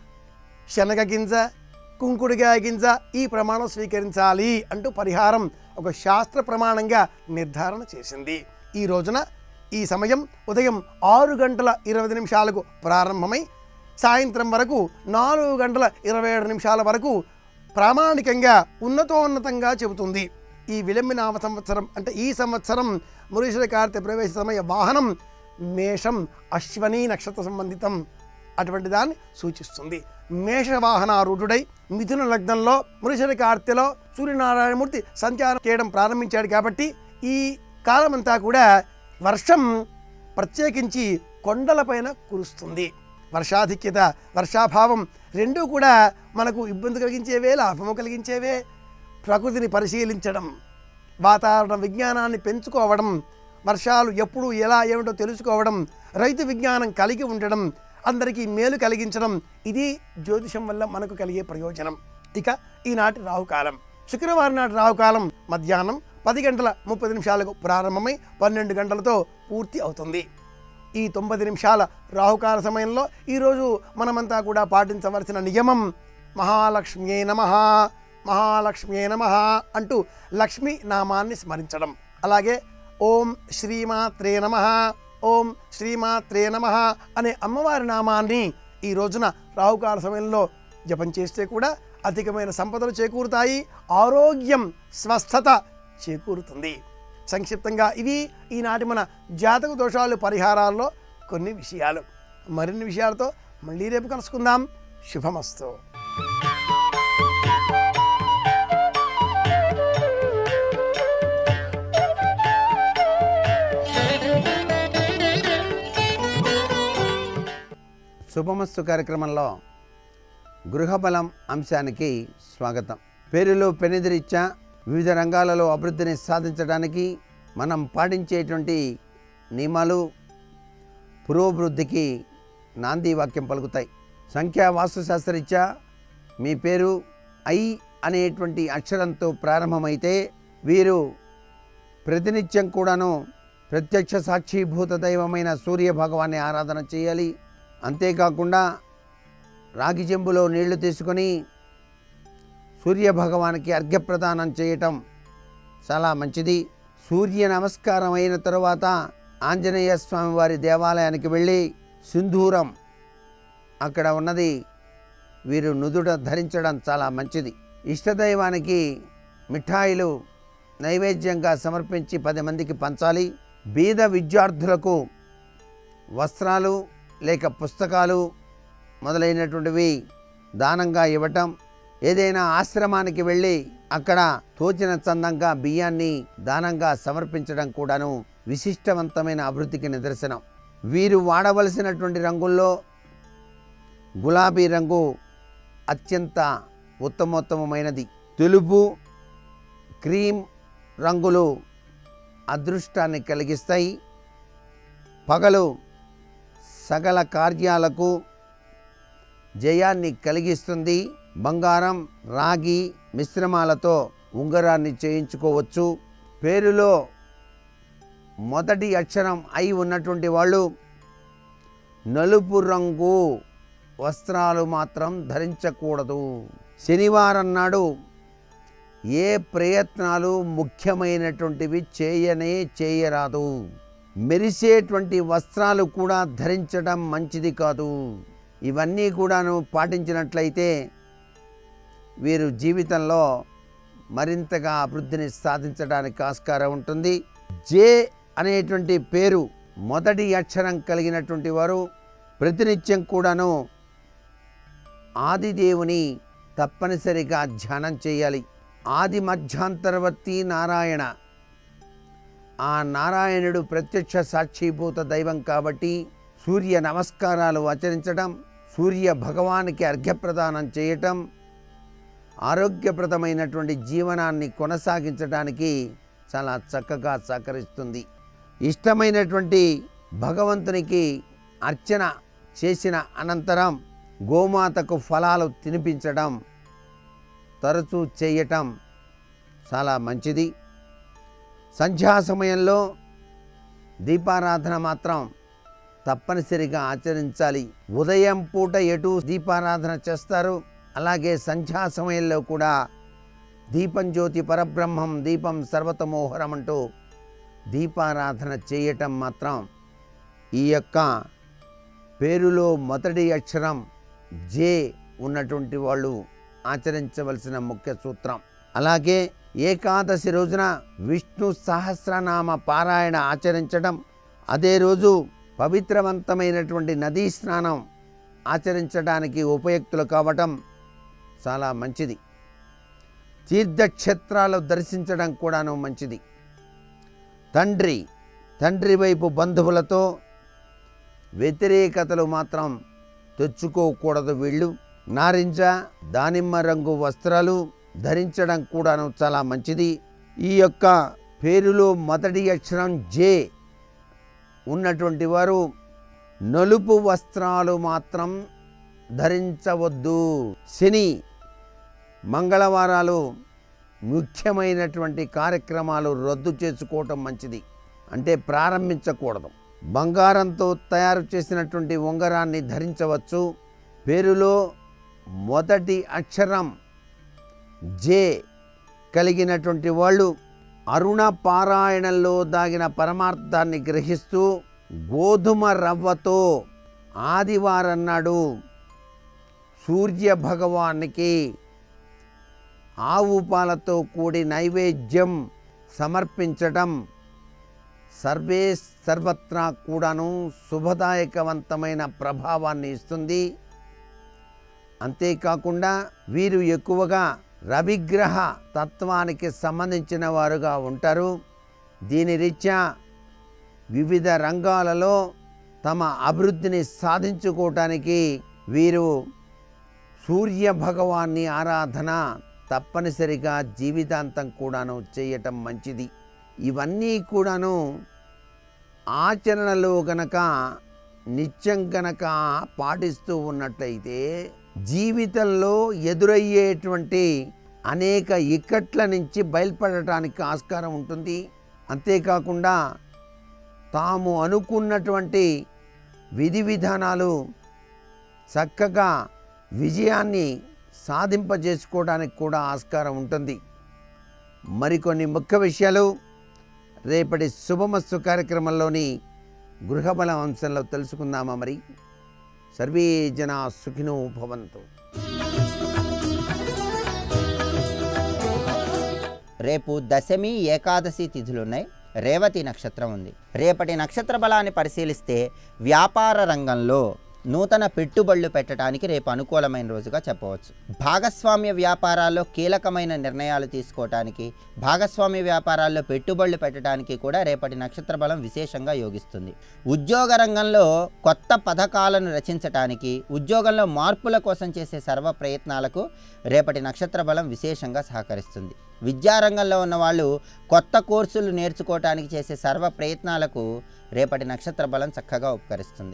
శనగ గింజ కుంకుడుగాయ గింజ ఈ ప్రమాణం స్వీకరించాలి అంటూ పరిహారం ఒక శాస్త్ర ప్రమాణంగా నిర్ధారణ చేసింది ఈ రోజున ఈ సమయం ఉదయం ఆరు గంటల ఇరవై నిమిషాలకు ప్రారంభమై సాయంత్రం వరకు నాలుగు గంటల ఇరవై ఏడు నిమిషాల వరకు ప్రామాణికంగా ఉన్నతోన్నతంగా చెబుతుంది ఈ విలంబినామ సంవత్సరం అంటే ఈ సంవత్సరం మురీశ్వర కార్తె ప్రవేశ సమయ వాహనం మేషం అశ్వనీ నక్షత్ర సంబంధితం అటువంటి దాన్ని సూచిస్తుంది మేషవాహనారూఢుడై మిథున లగ్నంలో మృషర కార్తెలో సూర్యనారాయణమూర్తి సంచారం చేయడం ప్రారంభించాడు కాబట్టి ఈ కాలమంతా కూడా వర్షం ప్రత్యేకించి కొండలపైన కురుస్తుంది వర్షాధిక్యత వర్షాభావం రెండూ కూడా మనకు ఇబ్బంది కలిగించేవే లాభము కలిగించేవే ప్రకృతిని పరిశీలించడం వాతావరణ విజ్ఞానాన్ని పెంచుకోవడం వర్షాలు ఎప్పుడు ఎలా ఏమిటో తెలుసుకోవడం రైతు విజ్ఞానం కలిగి ఉండడం అందరికీ మేలు కలిగించడం ఇది జ్యోతిషం వల్ల మనకు కలిగే ప్రయోజనం ఇక ఈనాటి రాహుకాలం శుక్రవారం నాటి రాహుకాలం మధ్యాహ్నం పది గంటల ముప్పై నిమిషాలకు ప్రారంభమై పన్నెండు గంటలతో పూర్తి అవుతుంది ఈ తొమ్మిది నిమిషాల రాహుకాల సమయంలో ఈరోజు మనమంతా కూడా పాటించవలసిన నియమం మహాలక్ష్మ్యే నమ మహాలక్ష్మ్యే నమ అంటూ లక్ష్మీ నామాన్ని స్మరించడం అలాగే ఓం శ్రీమాత్రే నమ ఓం శ్రీమాత్రే నమ అనే అమ్మవారి నామాన్ని ఈ రోజున రాహుకాల సమయంలో జపం చేస్తే కూడా అధికమైన సంపదలు చేకూరుతాయి ఆరోగ్యం స్వస్థత చేకూరుతుంది సంక్షిప్తంగా ఇవి ఈనాటి మన జాతక దోషాలు పరిహారాల్లో కొన్ని విషయాలు మరిన్ని విషయాలతో మళ్ళీ రేపు కలుసుకుందాం శుభమస్తు శుభమస్తు కార్యక్రమంలో గృహబలం అంశానికి స్వాగతం పేరులో పెనుదిరిచ్చా వివిధ రంగాలలో అభివృద్ధిని సాధించడానికి మనం పాటించేటువంటి నియమాలు పురోభివృద్ధికి నాంది వాక్యం పలుకుతాయి సంఖ్యా వాస్తుశాస్త్రరీత్యా మీ పేరు ఐ అనేటువంటి అక్షరంతో ప్రారంభమైతే వీరు ప్రతినిత్యం కూడాను ప్రత్యక్ష సాక్షిభూత దైవమైన సూర్య భగవాన్ని ఆరాధన చేయాలి అంతేకాకుండా రాగి చెంబులో నీళ్లు తీసుకొని సూర్య భగవానికి అర్ఘ్యప్రదానం చేయటం చాలా మంచిది సూర్య నమస్కారం అయిన తరువాత ఆంజనేయ స్వామి వారి దేవాలయానికి వెళ్ళి సింధూరం అక్కడ ఉన్నది వీరు నుదుట ధరించడం చాలా మంచిది ఇష్టదైవానికి మిఠాయిలు నైవేద్యంగా సమర్పించి పది మందికి పంచాలి బీద విద్యార్థులకు వస్త్రాలు లేక పుస్తకాలు మొదలైనటువంటివి దానంగా ఇవ్వటం ఏదైనా ఆశ్రమానికి వెళ్ళి అక్కడ తోచిన చందంగా బియ్యాన్ని దానంగా సమర్పించడం కూడాను విశిష్టవంతమైన అభివృద్ధికి నిదర్శనం వీరు వాడవలసినటువంటి రంగుల్లో గులాబీ రంగు అత్యంత ఉత్తమోత్తమమైనది తెలుపు క్రీమ్ రంగులు అదృష్టాన్ని కలిగిస్తాయి పగలు సకల కార్యాలకు జయాన్ని కలిగిస్తుంది బంగారం రాగి మిశ్రమాలతో ఉంగరాన్ని చేయించుకోవచ్చు పేరులో మొదటి అక్షరం అయి ఉన్నటువంటి వాళ్ళు నలుపు రంగు వస్త్రాలు మాత్రం ధరించకూడదు శనివారం నాడు ఏ ప్రయత్నాలు ముఖ్యమైనటువంటివి చేయనే చేయరాదు మెరిసేటువంటి వస్త్రాలు కూడా ధరించడం మంచిది కాదు ఇవన్నీ కూడాను పాటించినట్లయితే వీరు జీవితంలో మరింతగా అభివృద్ధిని సాధించడానికి ఆస్కారం ఉంటుంది జే అనేటువంటి పేరు మొదటి అక్షరం కలిగినటువంటి వారు ప్రతినిత్యం కూడాను ఆదిదేవుని తప్పనిసరిగా ధ్యానం చేయాలి ఆది మధ్యాంతరవర్తి నారాయణ ఆ నారాయణుడు ప్రత్యక్ష సాక్షిభూత దైవం కాబట్టి సూర్య నమస్కారాలు ఆచరించడం సూర్య భగవానికి అర్ఘ్యప్రదానం చేయటం ఆరోగ్యప్రదమైనటువంటి జీవనాన్ని కొనసాగించడానికి చాలా చక్కగా సహకరిస్తుంది ఇష్టమైనటువంటి భగవంతునికి అర్చన చేసిన అనంతరం గోమాతకు ఫలాలు తినిపించడం తరచూ చేయటం చాలా మంచిది సంధ్యా సమయంలో దీపారాధన మాత్రం తప్పనిసరిగా ఆచరించాలి ఉదయం పూట ఎటు దీపారాధన చేస్తారు అలాగే సంధ్యా సమయంలో కూడా దీపం జ్యోతి పరబ్రహ్మం దీపం సర్వతమోహరం అంటూ దీపారాధన చేయటం మాత్రం ఈ యొక్క పేరులో మొదటి అక్షరం జే ఉన్నటువంటి వాళ్ళు ఆచరించవలసిన ముఖ్య సూత్రం అలాగే ఏకాదశి రోజున విష్ణు సహస్రనామ పారాయణ ఆచరించడం అదే రోజు పవిత్రవంతమైనటువంటి నదీ స్నానం ఆచరించడానికి ఉపయుక్తులు కావటం చాలా మంచిది తీర్థక్షేత్రాలు దర్శించడం కూడాను మంచిది తండ్రి తండ్రి వైపు బంధువులతో వ్యతిరేకతలు మాత్రం తెచ్చుకోకూడదు వీళ్ళు నారింజ దానిమ్మ రంగు వస్త్రాలు ధరించడం కూడాను చాలా మంచిది ఈ యొక్క పేరులో మొదటి అక్షరం జే ఉన్నటువంటి వారు నలుపు వస్త్రాలు మాత్రం ధరించవద్దు శని మంగళవారాలు ముఖ్యమైనటువంటి కార్యక్రమాలు రద్దు చేసుకోవటం మంచిది అంటే ప్రారంభించకూడదు బంగారంతో తయారు చేసినటువంటి ఉంగరాన్ని ధరించవచ్చు పేరులో మొదటి అక్షరం జే కలిగినటువంటి వాళ్ళు అరుణ పారాయణంలో దాగిన పరమార్థాన్ని గ్రహిస్తూ గోధుమ రవ్వతో ఆదివారం నాడు సూర్య భగవానికి ఆవు పాలతో కూడి నైవేద్యం సమర్పించటం సర్వే సర్వత్రా కూడాను శుభదాయకవంతమైన ప్రభావాన్ని ఇస్తుంది అంతేకాకుండా వీరు ఎక్కువగా రవిగ్రహ తత్వానికి సంబంధించిన వారుగా ఉంటారు దీని రీత్యా వివిధ రంగాలలో తమ అభివృద్ధిని సాధించుకోవటానికి వీరు సూర్య భగవాన్ని ఆరాధన తప్పనిసరిగా జీవితాంతం కూడాను చేయటం మంచిది ఇవన్నీ కూడాను ఆచరణలో గనక నిత్యం గనక పాటిస్తూ ఉన్నట్లయితే జీవితంలో ఎదురయ్యేటువంటి అనేక ఇక్కట్ల నుంచి బయలుపడటానికి ఆస్కారం ఉంటుంది అంతేకాకుండా తాము అనుకున్నటువంటి విధి విధానాలు చక్కగా విజయాన్ని సాధింపజేసుకోవడానికి కూడా ఆస్కారం ఉంటుంది మరికొన్ని ముఖ్య విషయాలు రేపటి శుభమస్తు కార్యక్రమంలోని గృహబల అంశంలో తెలుసుకుందామా మరి సర్వే జనా సుఖినో భవంతు రేపు దశమి ఏకాదశి తిథులున్నాయి రేవతి నక్షత్రం ఉంది రేపటి నక్షత్ర బలాన్ని పరిశీలిస్తే వ్యాపార రంగంలో నూతన పెట్టుబడులు పెట్టడానికి రేపు అనుకూలమైన రోజుగా చెప్పవచ్చు భాగస్వామ్య వ్యాపారాల్లో కీలకమైన నిర్ణయాలు తీసుకోవటానికి భాగస్వామ్య వ్యాపారాల్లో పెట్టుబడులు పెట్టడానికి కూడా రేపటి నక్షత్ర బలం విశేషంగా యోగిస్తుంది ఉద్యోగ రంగంలో కొత్త పథకాలను రచించటానికి ఉద్యోగంలో మార్పుల కోసం చేసే సర్వ ప్రయత్నాలకు రేపటి నక్షత్ర బలం విశేషంగా సహకరిస్తుంది విద్యారంగంలో ఉన్న వాళ్ళు కొత్త కోర్సులు నేర్చుకోవటానికి చేసే సర్వ ప్రయత్నాలకు రేపటి నక్షత్ర బలం చక్కగా ఉపకరిస్తుంది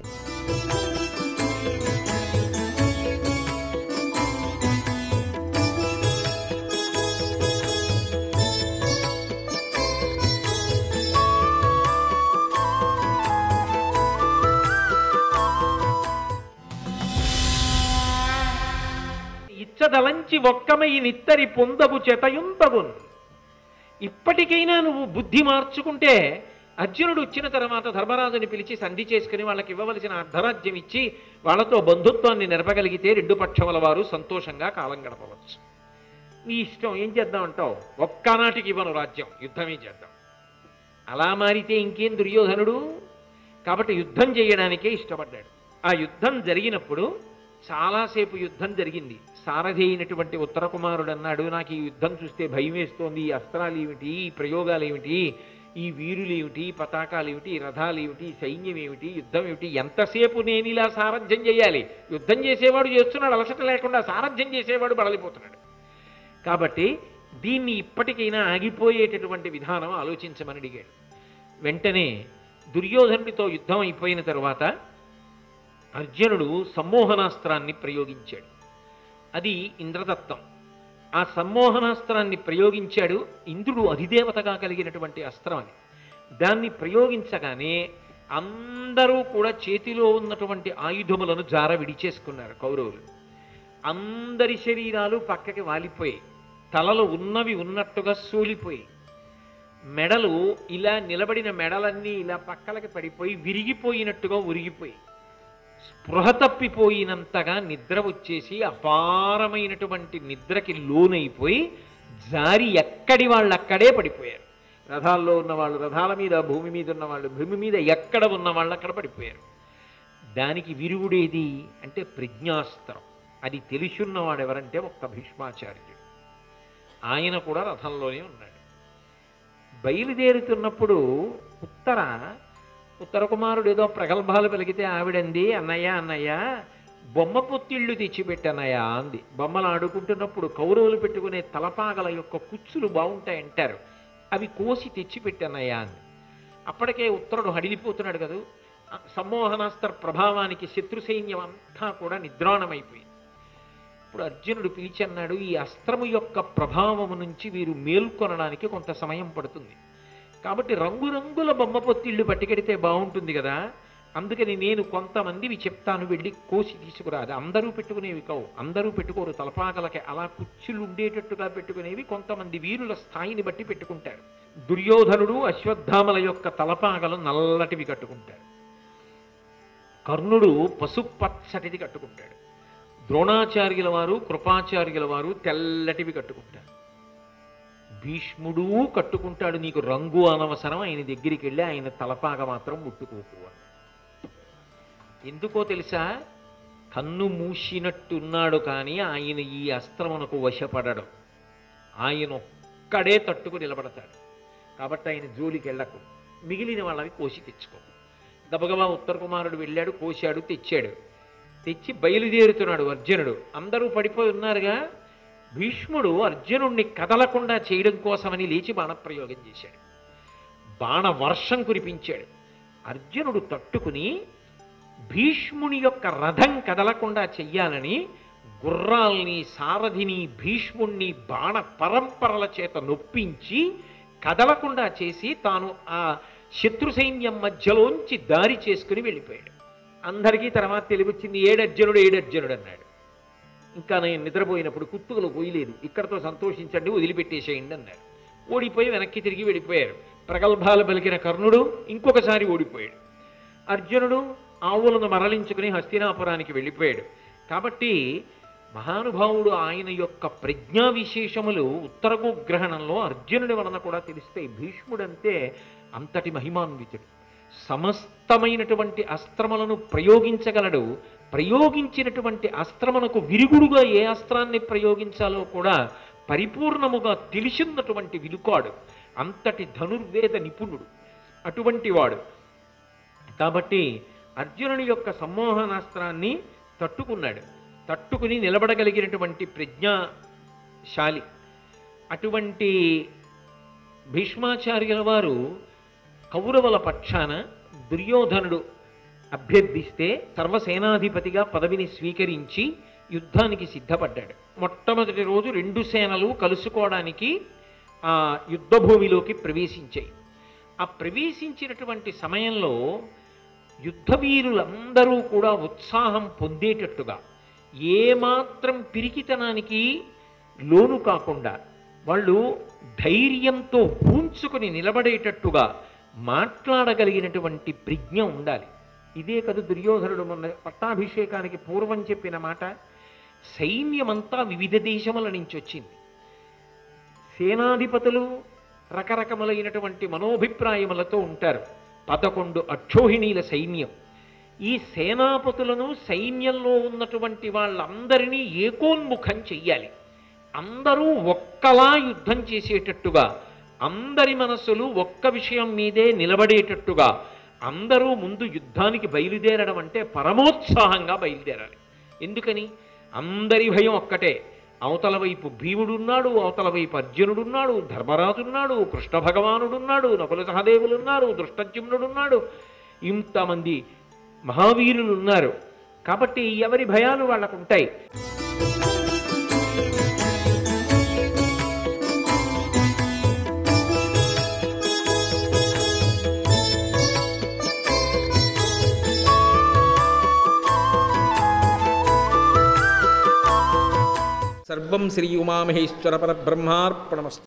ఇచ్చదలంచి ఒక్కమై నిత్తరి పొందవు చెతయుంతవున్ ఇప్పటికైనా నువ్వు బుద్ధి మార్చుకుంటే అర్జునుడు వచ్చిన తర్వాత ధర్మరాజుని పిలిచి సంధి చేసుకుని వాళ్ళకి ఇవ్వవలసిన అర్ధరాజ్యం ఇచ్చి వాళ్ళతో బంధుత్వాన్ని నిరపగలిగితే రెండు పక్షముల వారు సంతోషంగా కాలం గడపవచ్చు నీ ఇష్టం ఏం చేద్దాం అంటావు ఒక్కనాటికి ఇవ్వను రాజ్యం యుద్ధమే చేద్దాం అలా మారితే ఇంకేం దుర్యోధనుడు కాబట్టి యుద్ధం చేయడానికే ఇష్టపడ్డాడు ఆ యుద్ధం జరిగినప్పుడు చాలాసేపు యుద్ధం జరిగింది సారథి అయినటువంటి ఉత్తర కుమారుడు అన్నాడు నాకు ఈ యుద్ధం చూస్తే భయం వేస్తోంది ఈ అస్త్రాలు ఏమిటి ఈ ప్రయోగాలు ఏమిటి ఈ వీరులు ఏమిటి ఈ పతాకాలు ఏమిటి ఈ రథాలు ఏమిటి ఈ సైన్యం ఏమిటి యుద్ధం ఏమిటి ఎంతసేపు నేను ఇలా సారథ్యం చేయాలి యుద్ధం చేసేవాడు చేస్తున్నాడు అలసట లేకుండా సారథ్యం చేసేవాడు బడలిపోతున్నాడు కాబట్టి దీన్ని ఇప్పటికైనా ఆగిపోయేటటువంటి విధానం ఆలోచించమని అడిగాడు వెంటనే దుర్యోధనుడితో యుద్ధం అయిపోయిన తరువాత అర్జునుడు సమ్మోహనాస్త్రాన్ని ప్రయోగించాడు అది ఇంద్రదత్తం ఆ సమ్మోహనాస్త్రాన్ని ప్రయోగించాడు ఇంద్రుడు అధిదేవతగా కలిగినటువంటి అస్త్రం అది దాన్ని ప్రయోగించగానే అందరూ కూడా చేతిలో ఉన్నటువంటి ఆయుధములను జార విడిచేసుకున్నారు కౌరవులు అందరి శరీరాలు పక్కకి వాలిపోయాయి తలలు ఉన్నవి ఉన్నట్టుగా సోలిపోయి మెడలు ఇలా నిలబడిన మెడలన్నీ ఇలా పక్కలకి పడిపోయి విరిగిపోయినట్టుగా ఉరిగిపోయి స్పృహ తప్పిపోయినంతగా నిద్ర వచ్చేసి అపారమైనటువంటి నిద్రకి లోనైపోయి జారి ఎక్కడి వాళ్ళు అక్కడే పడిపోయారు రథాల్లో ఉన్న వాళ్ళు రథాల మీద భూమి మీద ఉన్న వాళ్ళు భూమి మీద ఎక్కడ ఉన్న వాళ్ళు అక్కడ పడిపోయారు దానికి విరుగుడేది అంటే ప్రజ్ఞాస్త్రం అది తెలిసున్నవాడు ఎవరంటే ఒక్క భీష్మాచార్యుడు ఆయన కూడా రథంలోనే ఉన్నాడు బయలుదేరుతున్నప్పుడు ఉత్తర ఉత్తర కుమారుడు ఏదో ప్రగల్భాలు పలికితే ఆవిడంది అన్నయ్య అన్నయ్య బొమ్మ పొత్తిళ్ళు తెచ్చిపెట్టనయ్యా అంది బొమ్మలు ఆడుకుంటున్నప్పుడు కౌరవులు పెట్టుకునే తలపాగల యొక్క కుచ్చులు బాగుంటాయంటారు అవి కోసి తెచ్చిపెట్టనయ్యా అంది అప్పటికే ఉత్తరుడు హడిలిపోతున్నాడు కదా ఆ సమ్మోహనాస్త్ర ప్రభావానికి శత్రు సైన్యం అంతా కూడా నిద్రాణమైపోయింది ఇప్పుడు అర్జునుడు పిలిచి అన్నాడు ఈ అస్త్రము యొక్క ప్రభావము నుంచి వీరు మేల్కొనడానికి కొంత సమయం పడుతుంది కాబట్టి రంగురంగుల బొమ్మ పొత్తిళ్ళు పట్టుకెడితే బాగుంటుంది కదా అందుకని నేను కొంతమందివి చెప్తాను వెళ్ళి కోసి తీసుకురా అది అందరూ పెట్టుకునేవి కావు అందరూ పెట్టుకోరు తలపాకలకి అలా కుచ్చులు ఉండేటట్టుగా పెట్టుకునేవి కొంతమంది వీరుల స్థాయిని బట్టి పెట్టుకుంటారు దుర్యోధనుడు అశ్వత్థామల యొక్క తలపాకలు నల్లటివి కట్టుకుంటారు కర్ణుడు పసుపచ్చటిది కట్టుకుంటాడు ద్రోణాచార్యుల వారు కృపాచార్యుల వారు తెల్లటివి కట్టుకుంటారు భీష్ముడు కట్టుకుంటాడు నీకు రంగు అనవసరం ఆయన దగ్గరికి వెళ్ళి ఆయన తలపాగ మాత్రం ముట్టుకోకు అని. ఎందుకో తెలుసా కన్ను మూసినట్టున్నాడు కానీ ఆయన ఈ అస్త్రమునకు వశపడడు ఆయన ఒక్కడే తట్టుకు నిలబడతాడు కాబట్టి ఆయన జోలికి వెళ్ళకు మిగిలిన వాళ్ళవి కోసి తెచ్చుకో గబగబా ఉత్తర కుమారుడు వెళ్ళాడు కోశాడు తెచ్చాడు తెచ్చి బయలుదేరుతున్నాడు అర్జునుడు అందరూ పడిపోయి ఉన్నారుగా భీష్ముడు అర్జునుణ్ణి కదలకుండా చేయడం కోసమని లేచి బాణప్రయోగం చేశాడు బాణ వర్షం కురిపించాడు అర్జునుడు తట్టుకుని భీష్ముని యొక్క రథం కదలకుండా చెయ్యాలని గుర్రాల్ని సారథిని భీష్ముణ్ణి బాణ పరంపరల చేత నొప్పించి కదలకుండా చేసి తాను ఆ శత్రు సైన్యం మధ్యలోంచి దారి చేసుకుని వెళ్ళిపోయాడు అందరికీ తర్వాత తెలివచ్చింది ఏడర్జునుడు ఏడర్జునుడు అన్నాడు ఇంకా నేను నిద్రపోయినప్పుడు కుత్తుకలు పోయలేదు ఇక్కడతో సంతోషించండి వదిలిపెట్టేసేయండి అన్నారు ఓడిపోయి వెనక్కి తిరిగి వెళ్ళిపోయారు ప్రగల్భాలు పలికిన కర్ణుడు ఇంకొకసారి ఓడిపోయాడు అర్జునుడు ఆవులను మరలించుకుని హస్తినాపురానికి వెళ్ళిపోయాడు కాబట్టి మహానుభావుడు ఆయన యొక్క ప్రజ్ఞా విశేషములు ఉత్తరగోగ్రహణంలో అర్జునుడి వలన కూడా తెలుస్తాయి భీష్ముడంతే అంతటి మహిమాన్వితుడు సమస్తమైనటువంటి అస్త్రములను ప్రయోగించగలడు ప్రయోగించినటువంటి అస్త్రమునకు విరుగుడుగా ఏ అస్త్రాన్ని ప్రయోగించాలో కూడా పరిపూర్ణముగా తెలిసినటువంటి విలుకాడు అంతటి ధనుర్వేద నిపుణుడు అటువంటి వాడు కాబట్టి అర్జునుని యొక్క సమ్మోహనాస్త్రాన్ని తట్టుకున్నాడు తట్టుకుని నిలబడగలిగినటువంటి ప్రజ్ఞాశాలి అటువంటి భీష్మాచార్యుల వారు కౌరవుల పక్షాన దుర్యోధనుడు అభ్యర్థిస్తే సర్వసేనాధిపతిగా పదవిని స్వీకరించి యుద్ధానికి సిద్ధపడ్డాడు మొట్టమొదటి రోజు రెండు సేనలు కలుసుకోవడానికి ఆ యుద్ధభూమిలోకి ప్రవేశించాయి ఆ ప్రవేశించినటువంటి సమయంలో యుద్ధవీరులందరూ కూడా ఉత్సాహం పొందేటట్టుగా ఏమాత్రం పిరికితనానికి లోను కాకుండా వాళ్ళు ధైర్యంతో పూంచుకుని నిలబడేటట్టుగా మాట్లాడగలిగినటువంటి ప్రజ్ఞ ఉండాలి ఇదే కదా దుర్యోధనుడు మొన్న పట్టాభిషేకానికి పూర్వం చెప్పిన మాట సైన్యమంతా వివిధ దేశముల నుంచి వచ్చింది సేనాధిపతులు రకరకములైనటువంటి మనోభిప్రాయములతో ఉంటారు పదకొండు అక్షోహిణీల సైన్యం ఈ సేనాపతులను సైన్యంలో ఉన్నటువంటి వాళ్ళందరినీ ఏకోన్ముఖం చెయ్యాలి అందరూ ఒక్కలా యుద్ధం చేసేటట్టుగా అందరి మనస్సులు ఒక్క విషయం మీదే నిలబడేటట్టుగా అందరూ ముందు యుద్ధానికి బయలుదేరడం అంటే పరమోత్సాహంగా బయలుదేరాలి ఎందుకని అందరి భయం ఒక్కటే అవతల వైపు భీముడున్నాడు అవతల వైపు అర్జునుడున్నాడు ధర్మరాజున్నాడు కృష్ణ భగవానుడున్నాడు నకుల సహదేవులున్నారు దృష్టజ్యుమ్నుడున్నాడు ఇంతమంది మహావీరులు ఉన్నారు కాబట్టి ఎవరి భయాలు వాళ్ళకు ఉంటాయి సర్వం శ్రీ ఉమామహేశ్వర పరబ్రహ్మార్పణమస్తు